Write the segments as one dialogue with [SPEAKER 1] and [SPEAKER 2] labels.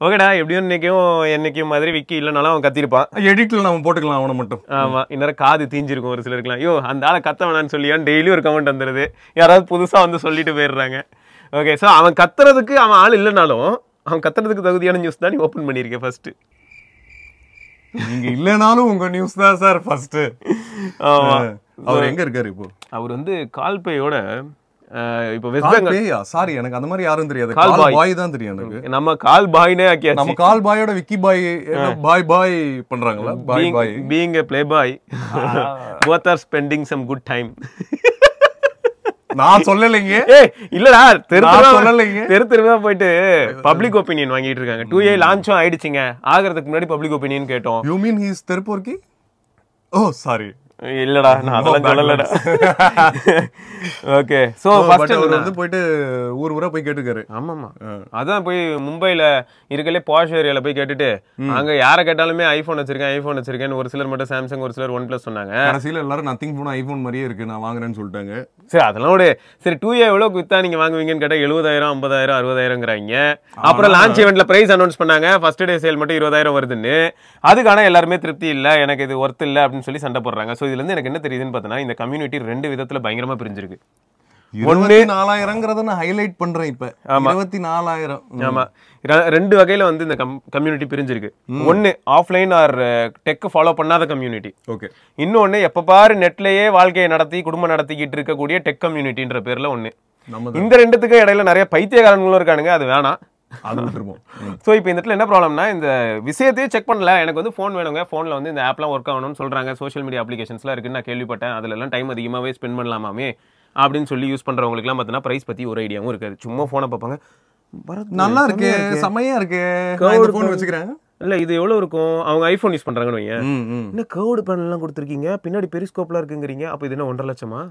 [SPEAKER 1] ஓகேடா எப்படியும் இன்னைக்கும் என்னைக்கும் மாதிரி விக்கி இல்லைனாலும் அவன் கத்திருப்பான்
[SPEAKER 2] எடிட்ல நம்ம போட்டுக்கலாம் அவனை மட்டும்
[SPEAKER 1] ஆமா இந்நேரம் காது தீஞ்சிருக்கும் ஒரு சிலருக்குலாம் ஐயோ அந்த ஆளை கத்த வேணாம்னு சொல்லியான்னு டெய்லி ஒரு கமெண்ட் வந்துடுது யாராவது புதுசா வந்து சொல்லிட்டு போயிடுறாங்க ஓகே ஸோ அவன் கத்துறதுக்கு அவன் ஆள் இல்லைனாலும் அவன் கத்துறதுக்கு தகுதியான நியூஸ் தான் நீ ஓப்பன் பண்ணியிருக்கேன் ஃபர்ஸ்ட்
[SPEAKER 2] நீங்க இல்லைனாலும் உங்க நியூஸ் தான் சார் ஃபர்ஸ்ட்
[SPEAKER 1] ஆமா
[SPEAKER 2] அவர் எங்க இருக்காரு இப்போ
[SPEAKER 1] அவர் வந்து கால்பேயோட அஹ், இப்போ வெஸ்ட்
[SPEAKER 2] கால்
[SPEAKER 1] பெங்கால்
[SPEAKER 2] பேயா சாரி எனக்கு அந்த மாதிரி யாரும் தெரியாது
[SPEAKER 1] கால்
[SPEAKER 2] கால்
[SPEAKER 1] பாய்.
[SPEAKER 2] பாய் தான் தெரியும் எனக்கு
[SPEAKER 1] நம்ம கால் பாய்னே ஆக்கியாச்சு
[SPEAKER 2] நம்ம கால் பாயோட விக்கி பாய் பாய் பாய் பண்றாங்களா boy boy
[SPEAKER 1] being a play boy both are spending some good time
[SPEAKER 2] நான் சொல்லலைங்க
[SPEAKER 1] ஏய் இல்லடா தெரு
[SPEAKER 2] நான்
[SPEAKER 1] தெருவா-
[SPEAKER 2] சொல்லலைங்க.
[SPEAKER 1] தெரு தெருவா போயிட்டு பப்ளிக் ஒப்பீனியன் வாங்கிட்டு இருக்காங்க டூ ஏ லான்ச்சும் ஆயிடுச்சுங்க ஆகிறதுக்கு முன்னாடி பப்ளிக் ஒப்பீனியன் கேட்டோம்
[SPEAKER 2] யூ மீன் ஹீஸ் திருப்பூர்க்கி ஓ சாரி
[SPEAKER 1] இல்லடா நான் அதெல்லாம் சொல்லலடா ஓகே சோ
[SPEAKER 2] பட்
[SPEAKER 1] ஃபர்ஸ்ட்
[SPEAKER 2] அவர் வந்து போயிட்டு ஊர் ஊரா போய் கேட்டுக்காரு
[SPEAKER 1] ஆமாமா அதான் போய் மும்பைல இருக்கலே பாஷ் ஏரியால போய் கேட்டுட்டு அங்க யார கேட்டாலுமே ஐபோன் வச்சிருக்கேன் ஐபோன் வச்சிருக்கேன் ஒரு சிலர் மட்டும் சாம்சங் ஒரு சிலர் ஒன் பிளஸ் சொன்னாங்க
[SPEAKER 2] கடைசியில எல்லாரும் நத்திங் போன ஐபோன் மாதிரியே இருக்கு நான் வாங்குறேன்னு சொல்லிட்டாங்க
[SPEAKER 1] சரி அதெல்லாம் விடு சரி டூ ஏ எவ்வளவு வித்தா நீங்க வாங்குவீங்கன்னு கேட்டா எழுபதாயிரம் ஐம்பதாயிரம் அறுபதாயிரங்கிறாங்க அப்புறம் லான்ச் ஈவெண்ட்ல பிரைஸ் அனௌன்ஸ் பண்ணாங்க ஃபர்ஸ்ட் டே சேல் மட்டும் இருபதாயிரம் வருதுன்னு அதுக்கான எல்லாருமே திருப்தி இல்ல எனக்கு இது ஒர்த் இல்ல அப்படின்னு சொல்லி சண்டை போடுறாங்க சோ இதுல இருந்து எனக்கு என்ன தெரியுதுன்னு பார்த்தனா இந்த கம்யூனிட்டி ரெண்டு விதத்துல பயங்கரமா பிரிஞ்சிருக்கு
[SPEAKER 2] இருபத்தி நாலாயிரங்கிறத நான் ஹைலைட் பண்றேன் இப்ப இருபத்தி நாலாயிரம்
[SPEAKER 1] ஆமா ர- ரெண்டு வகையில வந்து இந்த கம்யூனிட்டி பிரிஞ்சிருக்கு ஒன்னு ஆஃப்லைன் ஆர் டெக் ஃபாலோ பண்ணாத கம்யூனிட்டி
[SPEAKER 2] ஓகே
[SPEAKER 1] இன்னொன்னு எப்ப பாரு நெட்லயே வாழ்க்கையை நடத்தி குடும்பம் நடத்திக்கிட்டு இருக்கக்கூடிய டெக் கம்யூனிட்டின்ற பேர்ல ஒண்ணு
[SPEAKER 2] நம்ம
[SPEAKER 1] இந்த ரெண்டுத்துக்கும் இடையில நிறைய பைத்தியக்காரங்களும் இருக்கானுங்க அது வேணாம்
[SPEAKER 2] அது விட்டுருவோம் ம்.
[SPEAKER 1] ஸோ இப்போ இந்த இடத்துல என்ன ப்ராப்ளம்னா இந்த விஷயத்தையே செக் பண்ணல எனக்கு வந்து ஃபோன் வேணுங்க ஃபோனில் வந்து இந்த ஆப்லாம் ஒர்க் ஆகணும்னு சொல்கிறாங்க சோஷியல் மீடியா அப்ளிகேஷன்ஸ்லாம் இருக்குன்னு நான் கேள்விப்பட்டேன் அதுல எல்லாம் டைம் அதிகமாகவே ஸ்பெண்ட் பண்ணலாமாமே அப்படின்னு சொல்லி யூஸ் பண்ணுறவங்களுக்குலாம் பார்த்தீங்கன்னா ப்ரைஸ் பற்றி ஒரு ஐடியாவும் இருக்காது சும்மா ஃபோனை பார்ப்பாங்க பரத்,
[SPEAKER 2] நல்லா
[SPEAKER 1] செமையா
[SPEAKER 2] இருக்கு செமையா இருக்கு நான் இந்த போன் வச்சுக்கிறேன்
[SPEAKER 1] இல்லை இது எவ்வளோ இருக்கும் அவங்க ஐஃபோன் யூஸ் பண்ணுறாங்கன்னு வைங்க
[SPEAKER 2] ம், ம்.
[SPEAKER 1] என்ன கேர்டு பேனல்லாம் கொடுத்துருக்கீங்க பின்னாடி பெரிஸ்கோப்லாம் இருக்குங்கிறீங்க அப்போ இது என்ன ஒன்றரை லட்சமா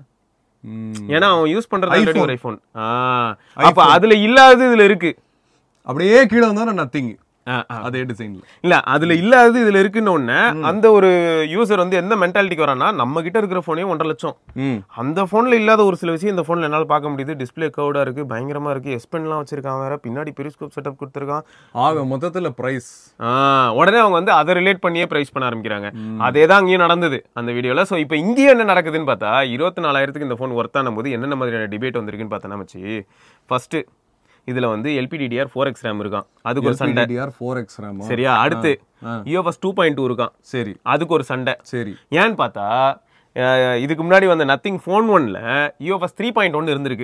[SPEAKER 2] ம்.
[SPEAKER 1] ஏன்னா அவன் யூஸ் பண்ணுறது ஆல்ரெடி ஒரு ஐஃபோன் ஆ அப்போ அதுல இல்லாதது இதுல இருக்கு
[SPEAKER 2] அப்படியே கீழே வந்தா நத்திங்
[SPEAKER 1] ஆ, ஆ.
[SPEAKER 2] அதே டிசைன்ல
[SPEAKER 1] இல்ல அதுல இல்லாதது இதுல இருக்குன்னு ஒண்ணு அந்த ஒரு யூசர் வந்து எந்த மென்டாலிட்டிக்கு வரான்னா நம்ம கிட்ட இருக்கிற போனே ஒன்றரை லட்சம்
[SPEAKER 2] ம்
[SPEAKER 1] அந்த போன்ல இல்லாத ஒரு சில விஷயம் இந்த போன்ல என்னால பார்க்க முடியுது டிஸ்பிளே கவுடா இருக்கு பயங்கரமா இருக்கு எஸ் பென்லாம் வச்சிருக்கான் வேற பின்னாடி பெரிஸ்கோப் செட்டப் கொடுத்துருக்கான்
[SPEAKER 2] ஆக மொத்தத்துல பிரைஸ்
[SPEAKER 1] ஆ, உடனே அவங்க வந்து அதை ரிலேட் பண்ணியே பிரைஸ் பண்ண ஆரம்பிக்கிறாங்க அதே தான் அங்கேயும் நடந்தது அந்த வீடியோல ஸோ இப்போ இங்கேயும் என்ன நடக்குதுன்னு பார்த்தா இருபத்தி நாலாயிரத்துக்கு இந்த ஃபோன் ஒர்த்தான போது என்னென்ன மாதிரியான டிபேட் வந்திருக்குன்னு பார்த்தா மச்சி ஃபர்ஸ்ட் இதுல வந்து எல்பிடிடிஆர் ஃபோர் எக்ஸ் ரேம் இருக்கான் அதுக்கு ஒரு சண்டை
[SPEAKER 2] டிஆர் ஃபோர் எக்ஸ் ரேமா
[SPEAKER 1] சரியா அடுத்து
[SPEAKER 2] ஆ.
[SPEAKER 1] இஓஎஸ் டூ பாயிண்ட் டூ இருக்கான்
[SPEAKER 2] சரி
[SPEAKER 1] அதுக்கு ஒரு சண்டை
[SPEAKER 2] சரி
[SPEAKER 1] ஏன்னு பார்த்தா அஹ், இதுக்கு முன்னாடி வந்த நத்திங் ஃபோன் ஒன்ல இஓஎஸ் த்ரீ பாயிண்ட் ஒன் இருந்திருக்கு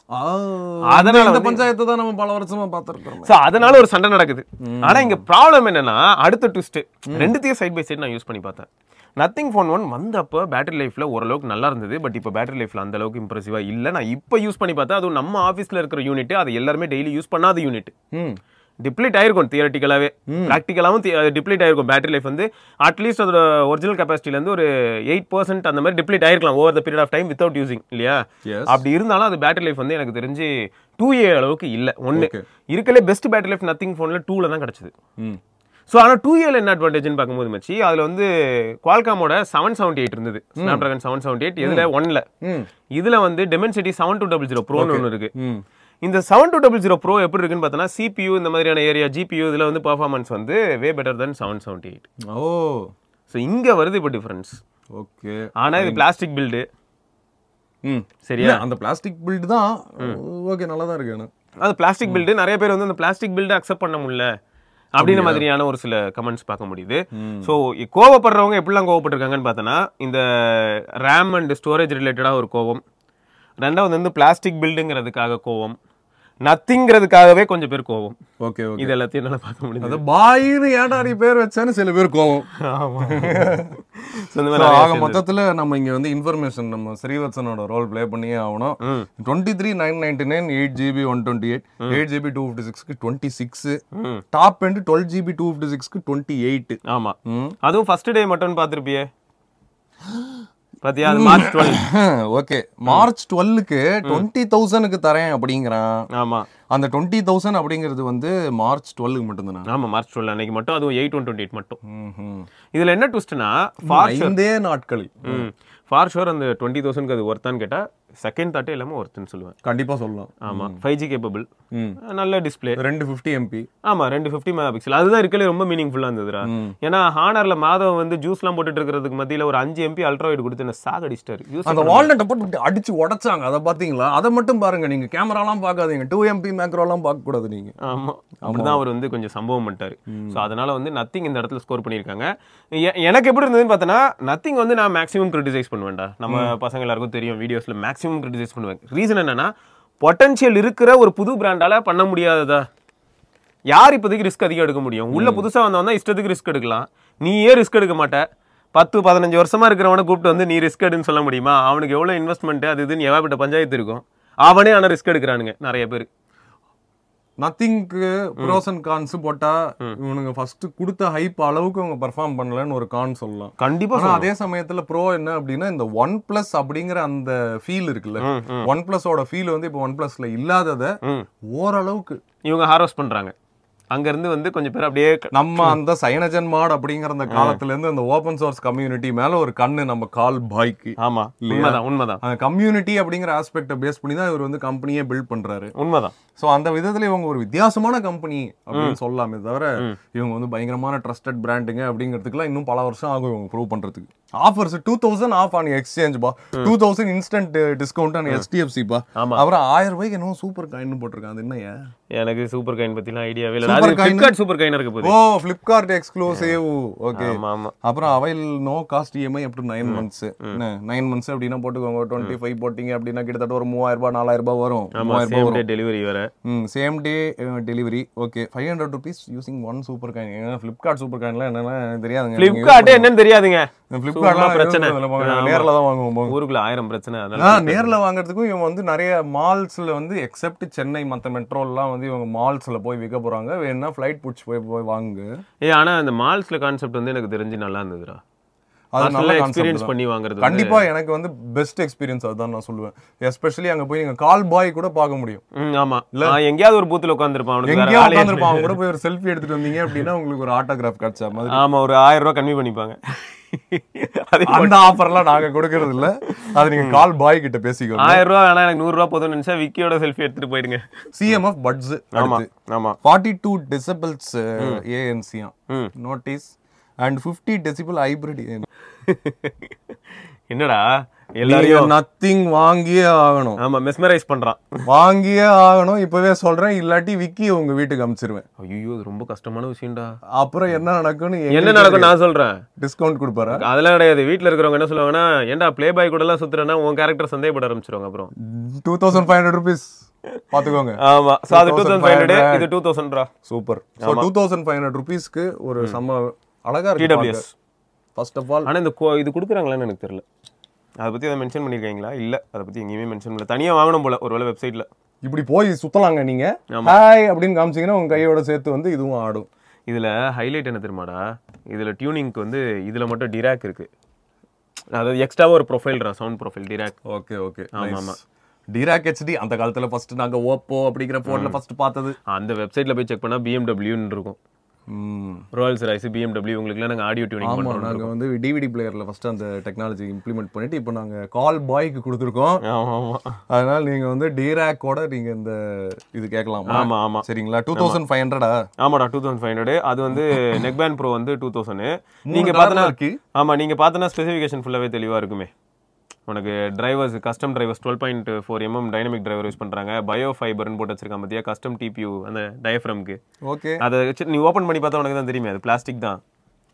[SPEAKER 2] அதனால
[SPEAKER 1] அதனால
[SPEAKER 2] இந்த
[SPEAKER 1] வந்து-
[SPEAKER 2] பஞ்சாயத்தை தான் நம்ம பல வருஷமா பார்த்துருக்கோம்
[SPEAKER 1] ஸோ அதனால ஒரு சண்டை நடக்குது ஆனா இங்க ப்ராப்ளம் என்னன்னா அடுத்த ட்விஸ்ட் ரெண்டுத்தையும் சைட் பை சைடு நான் யூஸ் பண்ணி பார்த்தேன் நத்திங் ஃபோன் ஒன் வந்தப்போ பேட்டரி லைஃப்ல ஓரளவுக்கு நல்லா இருந்தது பட் இப்போ பேட்டரி லைஃப்ல அந்த அளவுக்கு இம்ப்ரெசிவா இல்ல நான் இப்போ யூஸ் பண்ணி பார்த்தா அதுவும் நம்ம ஆஃபீஸ்ல இருக்கிற யூனிட் அது எல்லாருமே டெய்லி யூஸ் பண்ணாத யூனிட்
[SPEAKER 2] ம்
[SPEAKER 1] டிப்ளீட் ஆயிருக்கும் தியரட்டிக்கலாவே ப்ராக்டிக்கலாவும் டிப்ளீட் ஆயிருக்கும் பேட்டரி லைஃப் வந்து அட்லீஸ்ட் அதோட ஒரிஜினல் கெப்பாசிட்டில இருந்து ஒரு எயிட் பர்சன்ட் அந்த மாதிரி டிப்ளீட் ஆயிருக்கலாம் over the period of time without using இல்லையா
[SPEAKER 2] Yes.
[SPEAKER 1] அப்படி இருந்தாலும் அது பேட்டரி லைஃப் வந்து எனக்கு தெரிஞ்சு டூ ஏ அளவுக்கு இல்ல ஒன்னு
[SPEAKER 2] Okay.
[SPEAKER 1] இருக்கலே பெஸ்ட் பேட்டரி லைஃப் நத்திங் ஃபோன்ல டூல தான் கிடைச்சது
[SPEAKER 2] ம்
[SPEAKER 1] ஸோ ஆனால் டூ ஏல என்ன அட்வான்டேஜ்னு பார்க்கும்போது மச்சி அதில் வந்து குவால்காமோட செவன் செவன்டி எயிட் இருந்தது Snapdragon seven seventy eight இதில் ஒன்ல
[SPEAKER 2] ம்
[SPEAKER 1] இதில் வந்து Dimensity seven two double zero ப்ரோன்னு ஒன்று இருக்கு
[SPEAKER 2] ம்
[SPEAKER 1] இந்த seven two double zero pro எப்படி இருக்குன்னு பார்த்தோன்னா சிபியூ இந்த மாதிரியான ஏரியா ஜிபியூ இதில் வந்து பர்ஃபார்மன்ஸ் வந்து way better then seven seventy eight
[SPEAKER 2] oh
[SPEAKER 1] so இங்கே வருது இப்போ டிஃப்ரென்ஸ்
[SPEAKER 2] ஓகே
[SPEAKER 1] ஆனால் இது பிளாஸ்டிக் பில்டு
[SPEAKER 2] ம்
[SPEAKER 1] சரியா
[SPEAKER 2] இல்ல, அந்த பிளாஸ்டிக் பில்ட் தான் ஓகே நல்லா தான் இருக்கு ஆனா.
[SPEAKER 1] அது பிளாஸ்டிக் பில்டு நிறைய பேர் வந்து அந்த பிளாஸ்டிக் பில்டு அக்செப்ட் பண்ண முடியல அப்படின்ற மாதிரியான ஒரு சில கமெண்ட்ஸ் பார்க்க முடியுது ஸோ கோவப்படுறவங்க எப்படிலாம் கோவப்பட்டிருக்காங்கன்னு பார்த்தோன்னா இந்த ரேம் அண்ட் ஸ்டோரேஜ் ரிலேட்டடாக ஒரு கோவம் ரெண்டாவது வந்து பிளாஸ்டிக் பில்டுங்கிறதுக்காக கோவம் நத்திங்கிறதுக்காகவே கொஞ்சம் பேர் கோவம்
[SPEAKER 2] ஓகே ஓகே
[SPEAKER 1] இது எல்லாத்தையும் என்னால் பார்க்க முடியுது
[SPEAKER 2] அது பாயின்னு ஏடாரி பேர் வச்சான்னு சில பேர் கோவம்
[SPEAKER 1] So, இந்த
[SPEAKER 2] So,
[SPEAKER 1] மாதிரி
[SPEAKER 2] ஆக மொத்தத்துல நம்ம இங்க வந்து இன்ஃபர்மேஷன் நம்ம ஸ்ரீவத்சனோட ரோல் ப்ளே பண்ணியே ஆகணும் twenty three nine ninety nine eight GB one twenty eight eight GB two fifty சிக்ஸ்க்கு டுவெண்ட்டி சிக்ஸ்
[SPEAKER 1] ம்.
[SPEAKER 2] Top end twelve GB two fifty சிக்ஸ்க்கு டுவெண்ட்டி எயிட்
[SPEAKER 1] ஆமா அதுவும் ஃபர்ஸ்ட் டே மட்டும் பார்த்துருப்பியே பாத்தியா அது மார்ச் டுவெல்
[SPEAKER 2] ஓகே மார்ச் டுவெல்லுக்கு டுவெண்ட்டி தௌசண்ட்க்கு தரேன் அப்படிங்கிறான்
[SPEAKER 1] ஆமா
[SPEAKER 2] அந்த டுவெண்ட்டி தௌசண்ட் அப்படிங்கிறது வந்து மார்ச் டுவெல்லுக்கு மட்டும்தானா
[SPEAKER 1] ஆமா மார்ச் டுவெல் அன்னைக்கு மட்டும் அதுவும் எயிட் ஒன் டுவெண்ட்டி எயிட் மட்டும்
[SPEAKER 2] ம்ஹும்.
[SPEAKER 1] இதுல என்ன ட்விஸ்ட்னா ஃபார்
[SPEAKER 2] ஐந்தே நாட்களில்
[SPEAKER 1] ஃபார் ஷோர் அந்த டுவெண்ட்டி தௌசண்ட்க்கு அது ஒர்த்தான்னு கேட்டா செகண்ட் தாட்டே இல்லாமல் ஒருத்தன்னு சொல்லுவேன்
[SPEAKER 2] கண்டிப்பா சொல்லலாம்
[SPEAKER 1] ஆமா ஃபைவ் ஜி கேப்பபிள்
[SPEAKER 2] ம்
[SPEAKER 1] நல்ல டிஸ்ப்ளே
[SPEAKER 2] ரெண்டு ஃபிஃப்டி எம்பி
[SPEAKER 1] ஆமா ரெண்டு ஃபிஃப்டி மெகா பிக்சல் அதுதான் இருக்கலே ரொம்ப மீனிங்ஃபுல்லா இருந்ததுடா ஏன்னா ஹானர்ல மாதவன் வந்து ஜூஸ்லாம் போட்டுட்டு இருக்கிறதுக்கு மத்தியில ஒரு அஞ்சு எம்பி அல்ட்ரா வைட் கொடுத்து என்ன சாகடிச்சிட்டாரு யூஸ்
[SPEAKER 2] அந்த வால்நட்டை போட்டு இப்படி அடிச்சு உடைச்சாங்க அதை பாத்தீங்களா அதை மட்டும் பாருங்க நீங்க கேமராலாம் பார்க்காதீங்க டூ எம்பி மேக்ரோலாம் பார்க்க கூடாது நீங்க
[SPEAKER 1] ஆமா அப்படிதான் அவர் வந்து கொஞ்சம் சம்பவம் பண்ணிட்டாரு ஸோ அதனால வந்து நத்திங் இந்த இடத்துல ஸ்கோர் பண்ணியிருக்காங்க எ- எனக்கு எப்படி இருந்ததுன்னு பார்த்தோன்னா நத்திங் வந்து நான் மேக்ஸிமம் கிரிட்டிசைஸ் பண்ணுவேன்டா நம்ம பசங்க எல்லாருக்கும் தெரியும் வீடியோஸ்ல மேக்ஸிமம் கிரிட்டிசைஸ் பண்ணுவேன் ரீசன் என்னன்னா பொட்டன்ஷியல் இருக்கிற ஒரு புது பிராண்டால பண்ண முடியாததா யார் இப்போதைக்கு ரிஸ்க் அதிகம் எடுக்க முடியும் உள்ள புதுசா வந்தவன் தான் இஷ்டத்துக்கு ரிஸ்க் எடுக்கலாம் நீயே ரிஸ்க் எடுக்க மாட்ட பத்து பதினஞ்சு வருஷமா இருக்கிறவனை கூப்பிட்டு வந்து நீ ரிஸ்க் எடுன்னு சொல்ல முடியுமா அவனுக்கு எவ்வளவு இன்வெஸ்ட்மெண்ட் அது இதுன்னு எவாப்பட்ட பஞ்சாயத்து இருக்கும் அவனே ஆனா ரிஸ்க் எடுக்கிறானுங்க நிறைய பேர்
[SPEAKER 2] நத்திங்க்கு ப்ரோஸ் அண்ட் கான்ஸ் போட்டா இவனுங்க ஃபர்ஸ்ட் கொடுத்த ஹைப் அளவுக்கு அவங்க பெர்ஃபார்ம் பண்ணலன்னு ஒரு கான் சொல்லலாம்
[SPEAKER 1] கண்டிப்பா
[SPEAKER 2] ஆனா அதே சமயத்துல ப்ரோ என்ன அப்படின்னா இந்த ஒன் பிளஸ் அப்படிங்கிற அந்த ஃபீல் இருக்குல்ல
[SPEAKER 1] ம், ம்.
[SPEAKER 2] ஒன் பிளஸோட ஃபீல் வந்து இப்போ ஒன் பிளஸ்ல இல்லாதத
[SPEAKER 1] ம்.
[SPEAKER 2] ஓரளவுக்கு
[SPEAKER 1] இவங்க ஹார்வெஸ்ட் பண்றாங்க அங்க இருந்து வந்து கொஞ்சம் பேர் அப்படியே க-
[SPEAKER 2] நம்ம அந்த சைனஜன் மாட் அப்படிங்கிற அந்த காலத்துல இருந்து அந்த ஓபன் சோர்ஸ் கம்யூனிட்டி மேல ஒரு கண்ணு நம்ம கால் பாய்க்கு
[SPEAKER 1] ஆமா உண்மைதான் உண்மைதான்
[SPEAKER 2] அந்த கம்யூனிட்டி அப்படிங்கிற ஆஸ்பெக்ட பேஸ் பண்ணி தான் இவர் வந்து கம்பெனியே பில்ட் பண்றாரு
[SPEAKER 1] உண்மைதான்
[SPEAKER 2] சோ அந்த விதத்துல இவங்க ஒரு வித்தியாசமான கம்பெனி அப்படின்னு சொல்லலாமே தவிர இவங்க வந்து பயங்கரமான ட்ரஸ்டட் பிராண்டுங்க அப்படிங்கிறதுக்குலாம் இன்னும் பல வருஷம் ஆகும் இவங்க ப்ரூவ் பண்றதுக்கு offers two thousand off on exchange பா two thousand instant discount on HDFC பா
[SPEAKER 1] ஆமா.
[SPEAKER 2] அப்புறம் ஆயிரம் ரூபாய்க்கு என்னமோ சூப்பர் காயின் போட்டிருக்காங்க அது என்னையா
[SPEAKER 1] எனக்கு சூப்பர் கைன் பத்திலாம் ஐடியாவே இல்லை
[SPEAKER 2] Super
[SPEAKER 1] அது
[SPEAKER 2] coin?
[SPEAKER 1] ஃபிளிப்கார்ட் சூப்பர் கைன் இருக்க போகுது
[SPEAKER 2] ஓ ஃபிளிப்கார்ட் எக்ஸ்க்ளூசிவ் ஓகே
[SPEAKER 1] ஆமா ஆமா
[SPEAKER 2] அப்புறம் avail no cost EMI up to nine months nine months அப்படின்னா போட்டுக்கோங்க டுவெண்ட்டி ஃபைவ் போட்டிங்க அப்படின்னா கிட்டத்தட்ட ஒரு மூவாயிரம் ரூபாய் நாலாயிரம் ரூபாய் வரும்
[SPEAKER 1] ஆமா
[SPEAKER 2] மூவாயிரம் ரூபாய்
[SPEAKER 1] சேம்
[SPEAKER 2] வரும்
[SPEAKER 1] டே டெலிவரி வேற
[SPEAKER 2] ம் same day delivery okay five hundred rupees using one super coin ஏன்னா ஃப்ளிப்கார்ட் சூப்பர் காயின்லாம் என்னன்னா எனக்கு தெரியாதுங்க
[SPEAKER 1] ஃபிளிப்கார்ட் என்னன்னு தெரியாதுங்க
[SPEAKER 2] ஃப்ளிப்கார்ட்லாம்
[SPEAKER 1] பிரச்சனை.
[SPEAKER 2] பிரச்சனை
[SPEAKER 1] ஆமா.
[SPEAKER 2] நேரில் தான் வாங்குவோம் போங்க.
[SPEAKER 1] ஊருக்குள்ள ஆயிரம் பிரச்சனை
[SPEAKER 2] ஆ
[SPEAKER 1] அதனால
[SPEAKER 2] நேர்ல வாங்குறதுக்கும் இவங்க வந்து நிறைய மால்ஸ்ல வந்து எக்ஸப்ட் சென்னை மத்த மெட்ரோல்லாம் வந்து இவங்க மால்ஸ்ல போய் விற்க போறாங்க வேணும்னா ஃப்ளைட் பிடிச்சி போய் போய் வாங்குங்க
[SPEAKER 1] ஏ ஆனா அந்த மால்ஸ்ல கான்செப்ட் வந்து எனக்கு தெரிஞ்சு நல்லா இருந்ததுடா
[SPEAKER 2] அது நல்ல
[SPEAKER 1] அதனால
[SPEAKER 2] concept
[SPEAKER 1] எக்ஸ்பீரியன்ஸ்
[SPEAKER 2] தான்.
[SPEAKER 1] பண்ணி வாங்குறது வந்து-
[SPEAKER 2] கண்டிப்பா எனக்கு வந்து பெஸ்ட் எக்ஸ்பீரியன்ஸ் அதுதான் நான் சொல்லுவேன் எஸ்பெஷலி அங்க போய் நீங்க கால் பாய் கூட பார்க்க முடியும்
[SPEAKER 1] ம், ஆமா நான் எங்கேயாவது ஒரு பூத்துல உட்காந்துருப்பான் அவனுக்கு வேற
[SPEAKER 2] எங்கேயோ
[SPEAKER 1] வேலையே இல்லை.
[SPEAKER 2] உட்காந்துருப்பான் அவங்க கூட போய் ஒரு செல்ஃபி எடுத்துட்டு வந்தீங்க அப்படின்னா உங்களுக்கு ஒரு ஆட்டோகிராஃப் கிடைச்ச மாதிரி
[SPEAKER 1] ஆமா ஒரு ஆயிரம் ரூபாய் கம்மி பண்ணிப்பாங்க அதே
[SPEAKER 2] அந்த ஆஃபர்லாம் நாங்க கொடுக்கறது இல்ல அது நீங்க கால் பாய் கிட்ட பேசிக்கோங்க
[SPEAKER 1] ஆயிரம் ரூபாய் வேணா எனக்கு நூறு ரூபாய் போதும்னு நினைச்சா விக்கியோட செல்ஃபி எடுத்துட்டு போயிடுங்க
[SPEAKER 2] சிஎம்எஃப் பட்ஸ்
[SPEAKER 1] ஆமா
[SPEAKER 2] அடுத்து
[SPEAKER 1] ஆமா
[SPEAKER 2] ஃபார்ட்டி டூ டெசிபிள்ஸ் ஏஎன்சியா
[SPEAKER 1] ம்.
[SPEAKER 2] Notice and fifty decibel hybrid
[SPEAKER 1] என்னடா எல்லாரையும்
[SPEAKER 2] நத்திங் வாங்கியே ஆகணும்
[SPEAKER 1] ஆமா மெஸ்மரைஸ் பண்றான்
[SPEAKER 2] வாங்கியே ஆகணும் இப்பவே சொல்றேன் இல்லாட்டி விக்கி உங்க வீட்டுக்கு அனுப்பிச்சிருவேன்
[SPEAKER 1] ஐயோ இது ரொம்ப கஷ்டமான விஷயம்டா
[SPEAKER 2] அப்புறம் என்ன நடக்கும்னு
[SPEAKER 1] என்ன நடக்கும் நான் சொல்றேன்
[SPEAKER 2] டிஸ்கவுண்ட் கொடுப்பாரா
[SPEAKER 1] அதெல்லாம் கிடையாது வீட்ல இருக்கிறவங்க என்ன சொல்லுவாங்கன்னா ஏன்டா ப்ளே பாய் கூட எல்லாம் சுத்துறேன்னா உன் கேரக்டர் சந்தேகப்பட ஆரம்பிச்சிருவாங்க அப்புறம்
[SPEAKER 2] two thousand five hundred rupees பாத்துக்கோங்க
[SPEAKER 1] ஆமா சோ அது டூ தௌசண்ட் ஃபைவ் ஹண்ட்ரட் இது டூ தௌசண்ட்ரா
[SPEAKER 2] super so two thousand five hundred ருபீஸ்க்கு ஒரு செம்ம அழகா இருக்கு
[SPEAKER 1] டிடபிள்யூஎஸ்
[SPEAKER 2] ஃபர்ஸ்ட் ஆஃப் ஆல்
[SPEAKER 1] ஆனா இந்த கோ- இது கொடுக்குறாங்களான்னு எனக்கு தெரியல அதை பத்தி அதை மென்ஷன் பண்ணிருக்கீங்களா இல்ல அதை பத்தி எங்கேயுமே மென்ஷன் பண்ணல தனியா வாங்கணும் போல ஒருவேளை வெப்சைட்ல
[SPEAKER 2] இப்படி போய் சுத்தலாங்க நீங்க ஹாய் அப்படின்னு காமிச்சீங்கன்னா உங்க கையோட சேர்த்து வந்து இதுவும் ஆடும்
[SPEAKER 1] இதுல ஹைலைட் என்ன தெரியுமாடா இதுல டியூனிங்க்கு வந்து இதுல மட்டும் டிராக் இருக்கு அதாவது எக்ஸ்ட்ராவா ஒரு ப்ரொஃபைல்ரா sound profile track
[SPEAKER 2] okay okay
[SPEAKER 1] ஆமா, ஆமா.
[SPEAKER 2] டிராக் ஹெச்டி அந்த காலத்துல ஃபர்ஸ்ட் நாங்க ஓப்போ அப்படிங்கிற போன்ல ஃபர்ஸ்ட் பார்த்தது
[SPEAKER 1] அந்த வெப்சைட்ல போய் செக் பண்ணா பிஎம்டபிள்யூன்னு இருக்கும்
[SPEAKER 2] ம்.
[SPEAKER 1] ராயல்ஸ் ரைஸ் பிஎம்டபிள்யூ உங்களுக்குலாம் நாங்க ஆடியோ டியூனிங்
[SPEAKER 2] ஆமா
[SPEAKER 1] பண்ணுறோம்
[SPEAKER 2] நாங்க வந்து டிவிடி பிளேயர்ல ஃபர்ஸ்ட் அந்த டெக்னாலஜி இம்ப்ளிமெண்ட் பண்ணிட்டு இப்போ நாங்க கால் பாய்க்கு கொடுத்துருக்கோம்
[SPEAKER 1] ஆமா ஆமா
[SPEAKER 2] அதனால நீங்க வந்து டிராக்கோட நீங்க இந்த இது கேட்கலாம்
[SPEAKER 1] ஆமா ஆமா
[SPEAKER 2] சரிங்களா டூ தௌசண்ட் ஃபைவ் ஹண்ட்ரடா
[SPEAKER 1] ஆமாடா டூ தௌசண்ட் ஃபைவ் ஹண்ட்ரட் அது வந்து நெக்பேண்ட் ப்ரோ வந்து டூ தௌசண்ட்
[SPEAKER 2] மூணு
[SPEAKER 1] நீங்க
[SPEAKER 2] colourல
[SPEAKER 1] பார்த்தனா
[SPEAKER 2] இருக்கு.
[SPEAKER 1] ஆமா நீங்க பார்த்தனா ஸ்பெசிஃபிகேஷன் ஃபுல்லாவே தெளிவா இருக்குமே உனக்கு drivers custom drivers twelve point four mm dynamic driver use பண்றாங்க பயோ ஃபைபர்னு போட்டு வச்சிருக்கான் பார்த்தியா கஸ்டம் டிபியூ அந்த டயஃப்ரம்க்கு
[SPEAKER 2] ஓகே
[SPEAKER 1] அதை வச்சு நீ ஓப்பன் பண்ணி பார்த்தா உனக்கு தான் தெரியுமே அது பிளாஸ்டிக் தான்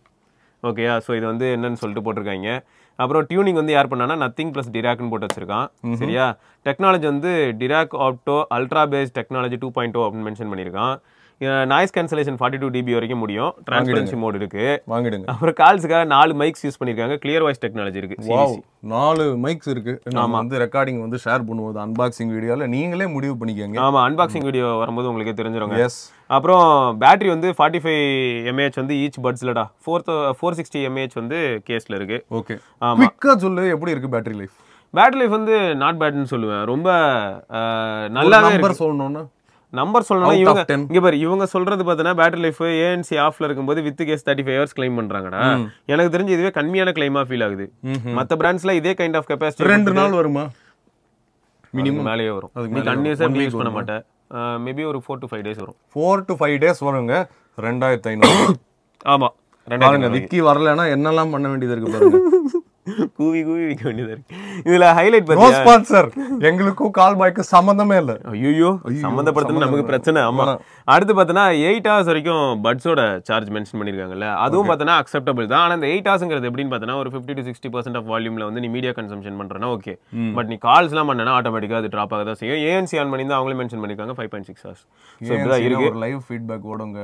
[SPEAKER 1] ஓகேயா ஸோ இது வந்து என்னன்னு சொல்லிட்டு போட்டிருக்காங்க அப்புறம் டியூனிங் வந்து யார் பண்ணானா நத்திங் ப்ளஸ் டிராக்னு போட்டு வச்சிருக்கான் சரியா டெக்னாலஜி வந்து டிராக் ஆப்டோ ultra bass technology two point அப்படின்னு மென்ஷன் பண்ணியிருக்கான் noise cancellation forty two dB வரைக்கும் முடியும் டிரான்ஸ்பரன்சி மோட் இருக்கு
[SPEAKER 2] வாங்கிடுங்க
[SPEAKER 1] அப்புறம் கால்ஸுக்காக நாலு மைக்ஸ் யூஸ் பண்ணியிருக்காங்க கிளியர் வாய்ஸ் டெக்னாலஜி இருக்கு
[SPEAKER 2] வாவ் நாலு மைக்ஸ் இருக்கு நம்ம வந்து ரெக்கார்டிங் வந்து ஷேர் பண்ணும்போது அன்பாக்சிங் வீடியோல நீங்களே முடிவு பண்ணிக்கோங்க
[SPEAKER 1] ஆமா அன்பாக்சிங் வீடியோ வரும்போது உங்களுக்கே தெரிஞ்சிருங்க
[SPEAKER 2] எஸ்
[SPEAKER 1] அப்புறம் பேட்டரி வந்து ஃபார்ட்டி ஃபைவ் எம்ஏஹெச் வந்து ஈச் பட்ஸ்லடா ஃபோர் ஃபோர் சிக்ஸ்டி எம்ஏஹெச் வந்து கேஸ்ல இருக்கு
[SPEAKER 2] ஓகே
[SPEAKER 1] ஆமா.
[SPEAKER 2] குவிக்கா சொல்லு எப்படி இருக்கு பேட்டரி லைஃப்
[SPEAKER 1] பேட்டரி லைஃப் வந்து நாட் பேட்னு சொல்லுவேன் ரொம்ப அஹ், நல்லாவே இருக்கு
[SPEAKER 2] நம்பர் சொல்லணும்னா
[SPEAKER 1] நம்பர் சொல்லணும்னா
[SPEAKER 2] Out of
[SPEAKER 1] இவங்க
[SPEAKER 2] 10.
[SPEAKER 1] இங்க பாரு இவங்க சொல்றது பார்த்தீங்கன்னா பேட்டரி லைஃப் ஏஎன்சி ஆஃப்ல இருக்கும்போது with case thirty five hours claim பண்றாங்கடா எனக்கு தெரிஞ்சு இதுவே கம்மியான கிளைமா ஃபீல் ஆகுது மத்த பிராண்ட்ஸ்ல இதே கைண்ட் ஆஃப் கெப்பாசிட்டி
[SPEAKER 2] ரெண்டு நாள் வருமா
[SPEAKER 1] மினிமம் மேலேயே வரும்
[SPEAKER 2] அதுக்கு
[SPEAKER 1] நீ
[SPEAKER 2] மேலே
[SPEAKER 1] கண்டினியூஸாக
[SPEAKER 2] one week
[SPEAKER 1] யூஸ் பண்ண மாட்டேன் மேபி ஒரு ஃபோர் டு ஃபைவ் டேஸ் வரும்
[SPEAKER 2] ஃபோர் டு ஃபைவ் டேஸ் வருங்க ரெண்டாயிரத்தி ஐநூறு
[SPEAKER 1] ஆமா
[SPEAKER 2] பாருங்க
[SPEAKER 1] ரெண்டாயிரம்
[SPEAKER 2] விக்கி வரலைன்னா என்னெல்லாம் பண்ண வேண்டியது இருக்கு பாருங்க
[SPEAKER 1] கூவி கூவி விற்க வேண்டியதா இருக்கு இதுல ஹைலைட்
[SPEAKER 2] நோ
[SPEAKER 1] பார்த்தியா
[SPEAKER 2] ஸ்பான்சர் எங்களுக்கும் கால் பாய்க்கு சம்மந்தமே இல்ல
[SPEAKER 1] ஐயோ சம்மந்தப்படுத்துறது நமக்கு பிரச்சனை ஆமா அடுத்து பார்த்தோன்னா எயிட் ஹவர்ஸ் வரைக்கும் பட்ஸோட சார்ஜ் மென்ஷன் பண்ணிருக்காங்கல்ல அதுவும் பார்த்தோன்னா அக்செப்டபிள் தான் ஆனா இந்த எயிட் ஹவர்ஸ்ங்கிறது எப்படின்னு பார்த்தோன்னா ஒரு fifty to sixty percent of வால்யூம்ல வந்து நீ மீடியா கன்சம்ஷன் பண்றனா ஓகே பட் நீ கால்ஸ்லாம் பண்ணனா ஆட்டோமேட்டிக்கா அது ட்ராப் ஆக தான் செய்யும் ஏஎன்சி ஆன் பண்ணி தான் அவங்களே மென்ஷன் பண்ணிருக்காங்க five point six hours so இப்படிதான் இருக்கு
[SPEAKER 2] ஒரு லைவ் ஃபீட்பேக் ஓடுங்க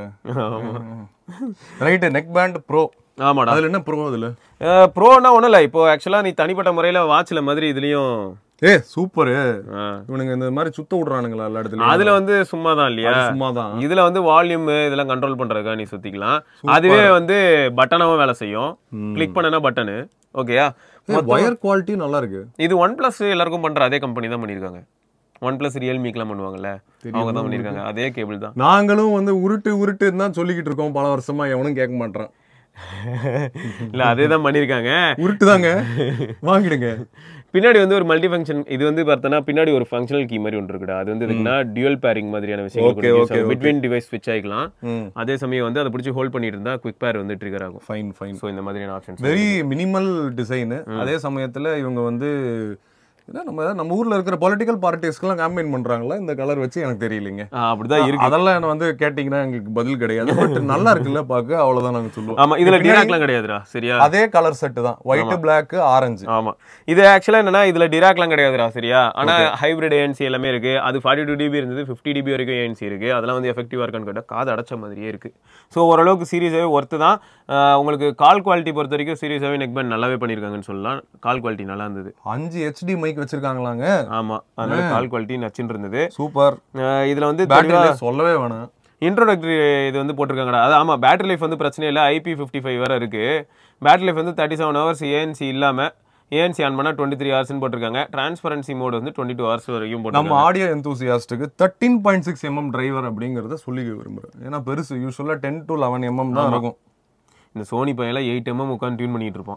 [SPEAKER 2] ரைட் நெக் பேண்ட் ப்ரோ
[SPEAKER 1] ஆமாடா
[SPEAKER 2] அதுல என்ன ப்ரோ அதுல
[SPEAKER 1] ப்ரோனா ஒன்றும் இல்லை இப்போ ஆக்சுவலாக நீ தனிப்பட்ட முறையில் வாட்சில் மாதிரி இதுலேயும்
[SPEAKER 2] ஏ சூப்பர் இவனுங்க இந்த மாதிரி சுத்த விடுறானுங்களா எல்லா இடத்துலயும்
[SPEAKER 1] அதில் வந்து சும்மா தான் இல்லையா
[SPEAKER 2] சும்மா தான்
[SPEAKER 1] இதுல வந்து வால்யூம் இதெல்லாம் கண்ட்ரோல் பண்றதுக்காக நீ சுத்திக்கலாம் அதுவே வந்து பட்டனாவும் வேலை செய்யும் கிளிக் பண்ணனா பட்டனு ஓகேயா
[SPEAKER 2] வயர் குவாலிட்டி நல்லா இருக்கு
[SPEAKER 1] இது ஒன் பிளஸ் எல்லாருக்கும் பண்ற அதே கம்பெனி தான் பண்ணிருக்காங்க ஒன் பிளஸ் ரியல்மிக்கெல்லாம் பண்ணுவாங்கல்ல அவங்க தான் பண்ணிருக்காங்க அதே கேபிள் தான்
[SPEAKER 2] நாங்களும் வந்து உருட்டு உருட்டுன்னு தான் சொல்லிக்கிட்டு இருக்கோம் பல வருஷமா எவனும் கேட்க மாட்டான்
[SPEAKER 1] இல்ல அதே தான் பண்ணிருக்காங்க
[SPEAKER 2] உருட்டு தாங்க வாங்கிடுங்க
[SPEAKER 1] பின்னாடி வந்து ஒரு மல்டி ஃபங்க்ஷன் இது வந்து பார்த்தோன்னா பின்னாடி ஒரு ஃபங்க்ஷனல் கீ மாதிரி ஒன்று இருக்குடா அது வந்து இதுக்குன்னா டியூல் பேரிங் மாதிரியான
[SPEAKER 2] Okay, okay,
[SPEAKER 1] விஷயங்கள் பிட்வீன் டிவைஸ் ஸ்விட்ச் ஆகிக்கலாம்
[SPEAKER 2] ம்
[SPEAKER 1] அதே சமயம் வந்து அதை பிடிச்சி ஹோல்ட் பண்ணிட்டு இருந்தா குவிக் பேர் வந்து ட்ரிகர் ஆகும்
[SPEAKER 2] ஃபைன் ஃபைன்
[SPEAKER 1] ஸோ இந்த மாதிரியான ஆப்ஷன்ஸ்
[SPEAKER 2] வெரி மினிமல் டிசைனு அதே சமயத்துல இவங்க வந்து என்ன நம்ம நம்ம ஊர்ல இருக்கிற பொலிட்டிக்கல் பார்ட்டிஸ்க்கெல்லாம் கேம்பெயின் பண்றாங்களா இந்த கலர் வச்சு எனக்கு தெரியலைங்க
[SPEAKER 1] அப்படிதான் இருக்கு
[SPEAKER 2] அதெல்லாம் என்ன வந்து கேட்டிங்கன்னா எங்களுக்கு பதில் கிடையாது பட் நல்லா இருக்குல்ல பார்க்க அவ்வளவுதான் நாங்க சொல்லுவோம்
[SPEAKER 1] ஆமா இதுல டிராக்லாம் கிடையாதுடா சரியா
[SPEAKER 2] அதே கலர் செட் தான் ஒயிட் பிளாக் ஆரஞ்சு
[SPEAKER 1] ஆமா இது ஆக்சுவலா என்னன்னா இதுல டிராக்லாம் கிடையாதுடா சரியா ஆனா ஹைபிரிட் ஏஎன்சி எல்லாமே இருக்கு அது ஃபார்ட்டி டூ டிபி இருந்தது ஃபிஃப்டி டிபி வரைக்கும் ஏஎன்சி இருக்கு அதெல்லாம் வந்து எஃபெக்டிவா இருக்கான்னு கேட்டா காது அடைச்ச மாதிரியே இருக்கு ஸோ ஓரளவுக்கு சீரியஸாவே ஒர்த்து தான் ஆஹ் உங்களுக்கு கால் குவாலிட்டி பொறுத்த வரைக்கும் சீரியஸாவே நெக் பேண்ட் நல்லாவே பண்ணியிருக்காங்கன்னு சொல்லலாம் கால் குவாலிட்டி நல்லா இருந்தது
[SPEAKER 2] அஞ்சு ஹெச்டி மைக் வச்சிருக்காங்களாங்க
[SPEAKER 1] ஆமா அதனால கால் குவாலிட்டி நச்சுன்னு இருந்தது
[SPEAKER 2] சூப்பர்
[SPEAKER 1] ஆஹ் இதுல வந்து
[SPEAKER 2] பேட்டரி சொல்லவே வேணாம்
[SPEAKER 1] இன்ட்ரோடக்டரி இது வந்து போட்டிருக்காங்கடா அது ஆமா பேட்டரி லைஃப் வந்து பிரச்சனை இல்லை ஐபி ஃபிஃப்டி ஃபைவ் வேற இருக்கு பேட்டரி லைஃப் வந்து தேர்ட்டி செவன் ஹவர்ஸ் ஏஎன்சி இல்லாம ஏஎன்சி ஆன் பண்ணா டுவெண்ட்டி த்ரீ ஹவர்ஸ்னு போட்டிருக்காங்க டிரான்ஸ்பரன்சி மோட் வந்து டுவெண்ட்டி டூ ஹவர்ஸ் வரைக்கும்
[SPEAKER 2] நம்ம
[SPEAKER 1] போட்டிருக்காங்க
[SPEAKER 2] ஆடியோ எந்தூசியாஸ்ட்டுக்கு thirteen point six mm driver அப்படிங்கறத சொல்லி விரும்புறேன் ஏன்னா பெருசு யூஸ்வலா டென் டு லெவன் எம்எம் தான் இருக்கும்
[SPEAKER 1] இந்த சோனி பையன்லாம் எயிட் எம்எம் உட்காந்து டியூன் பண்ணிட்டு இருப்பான்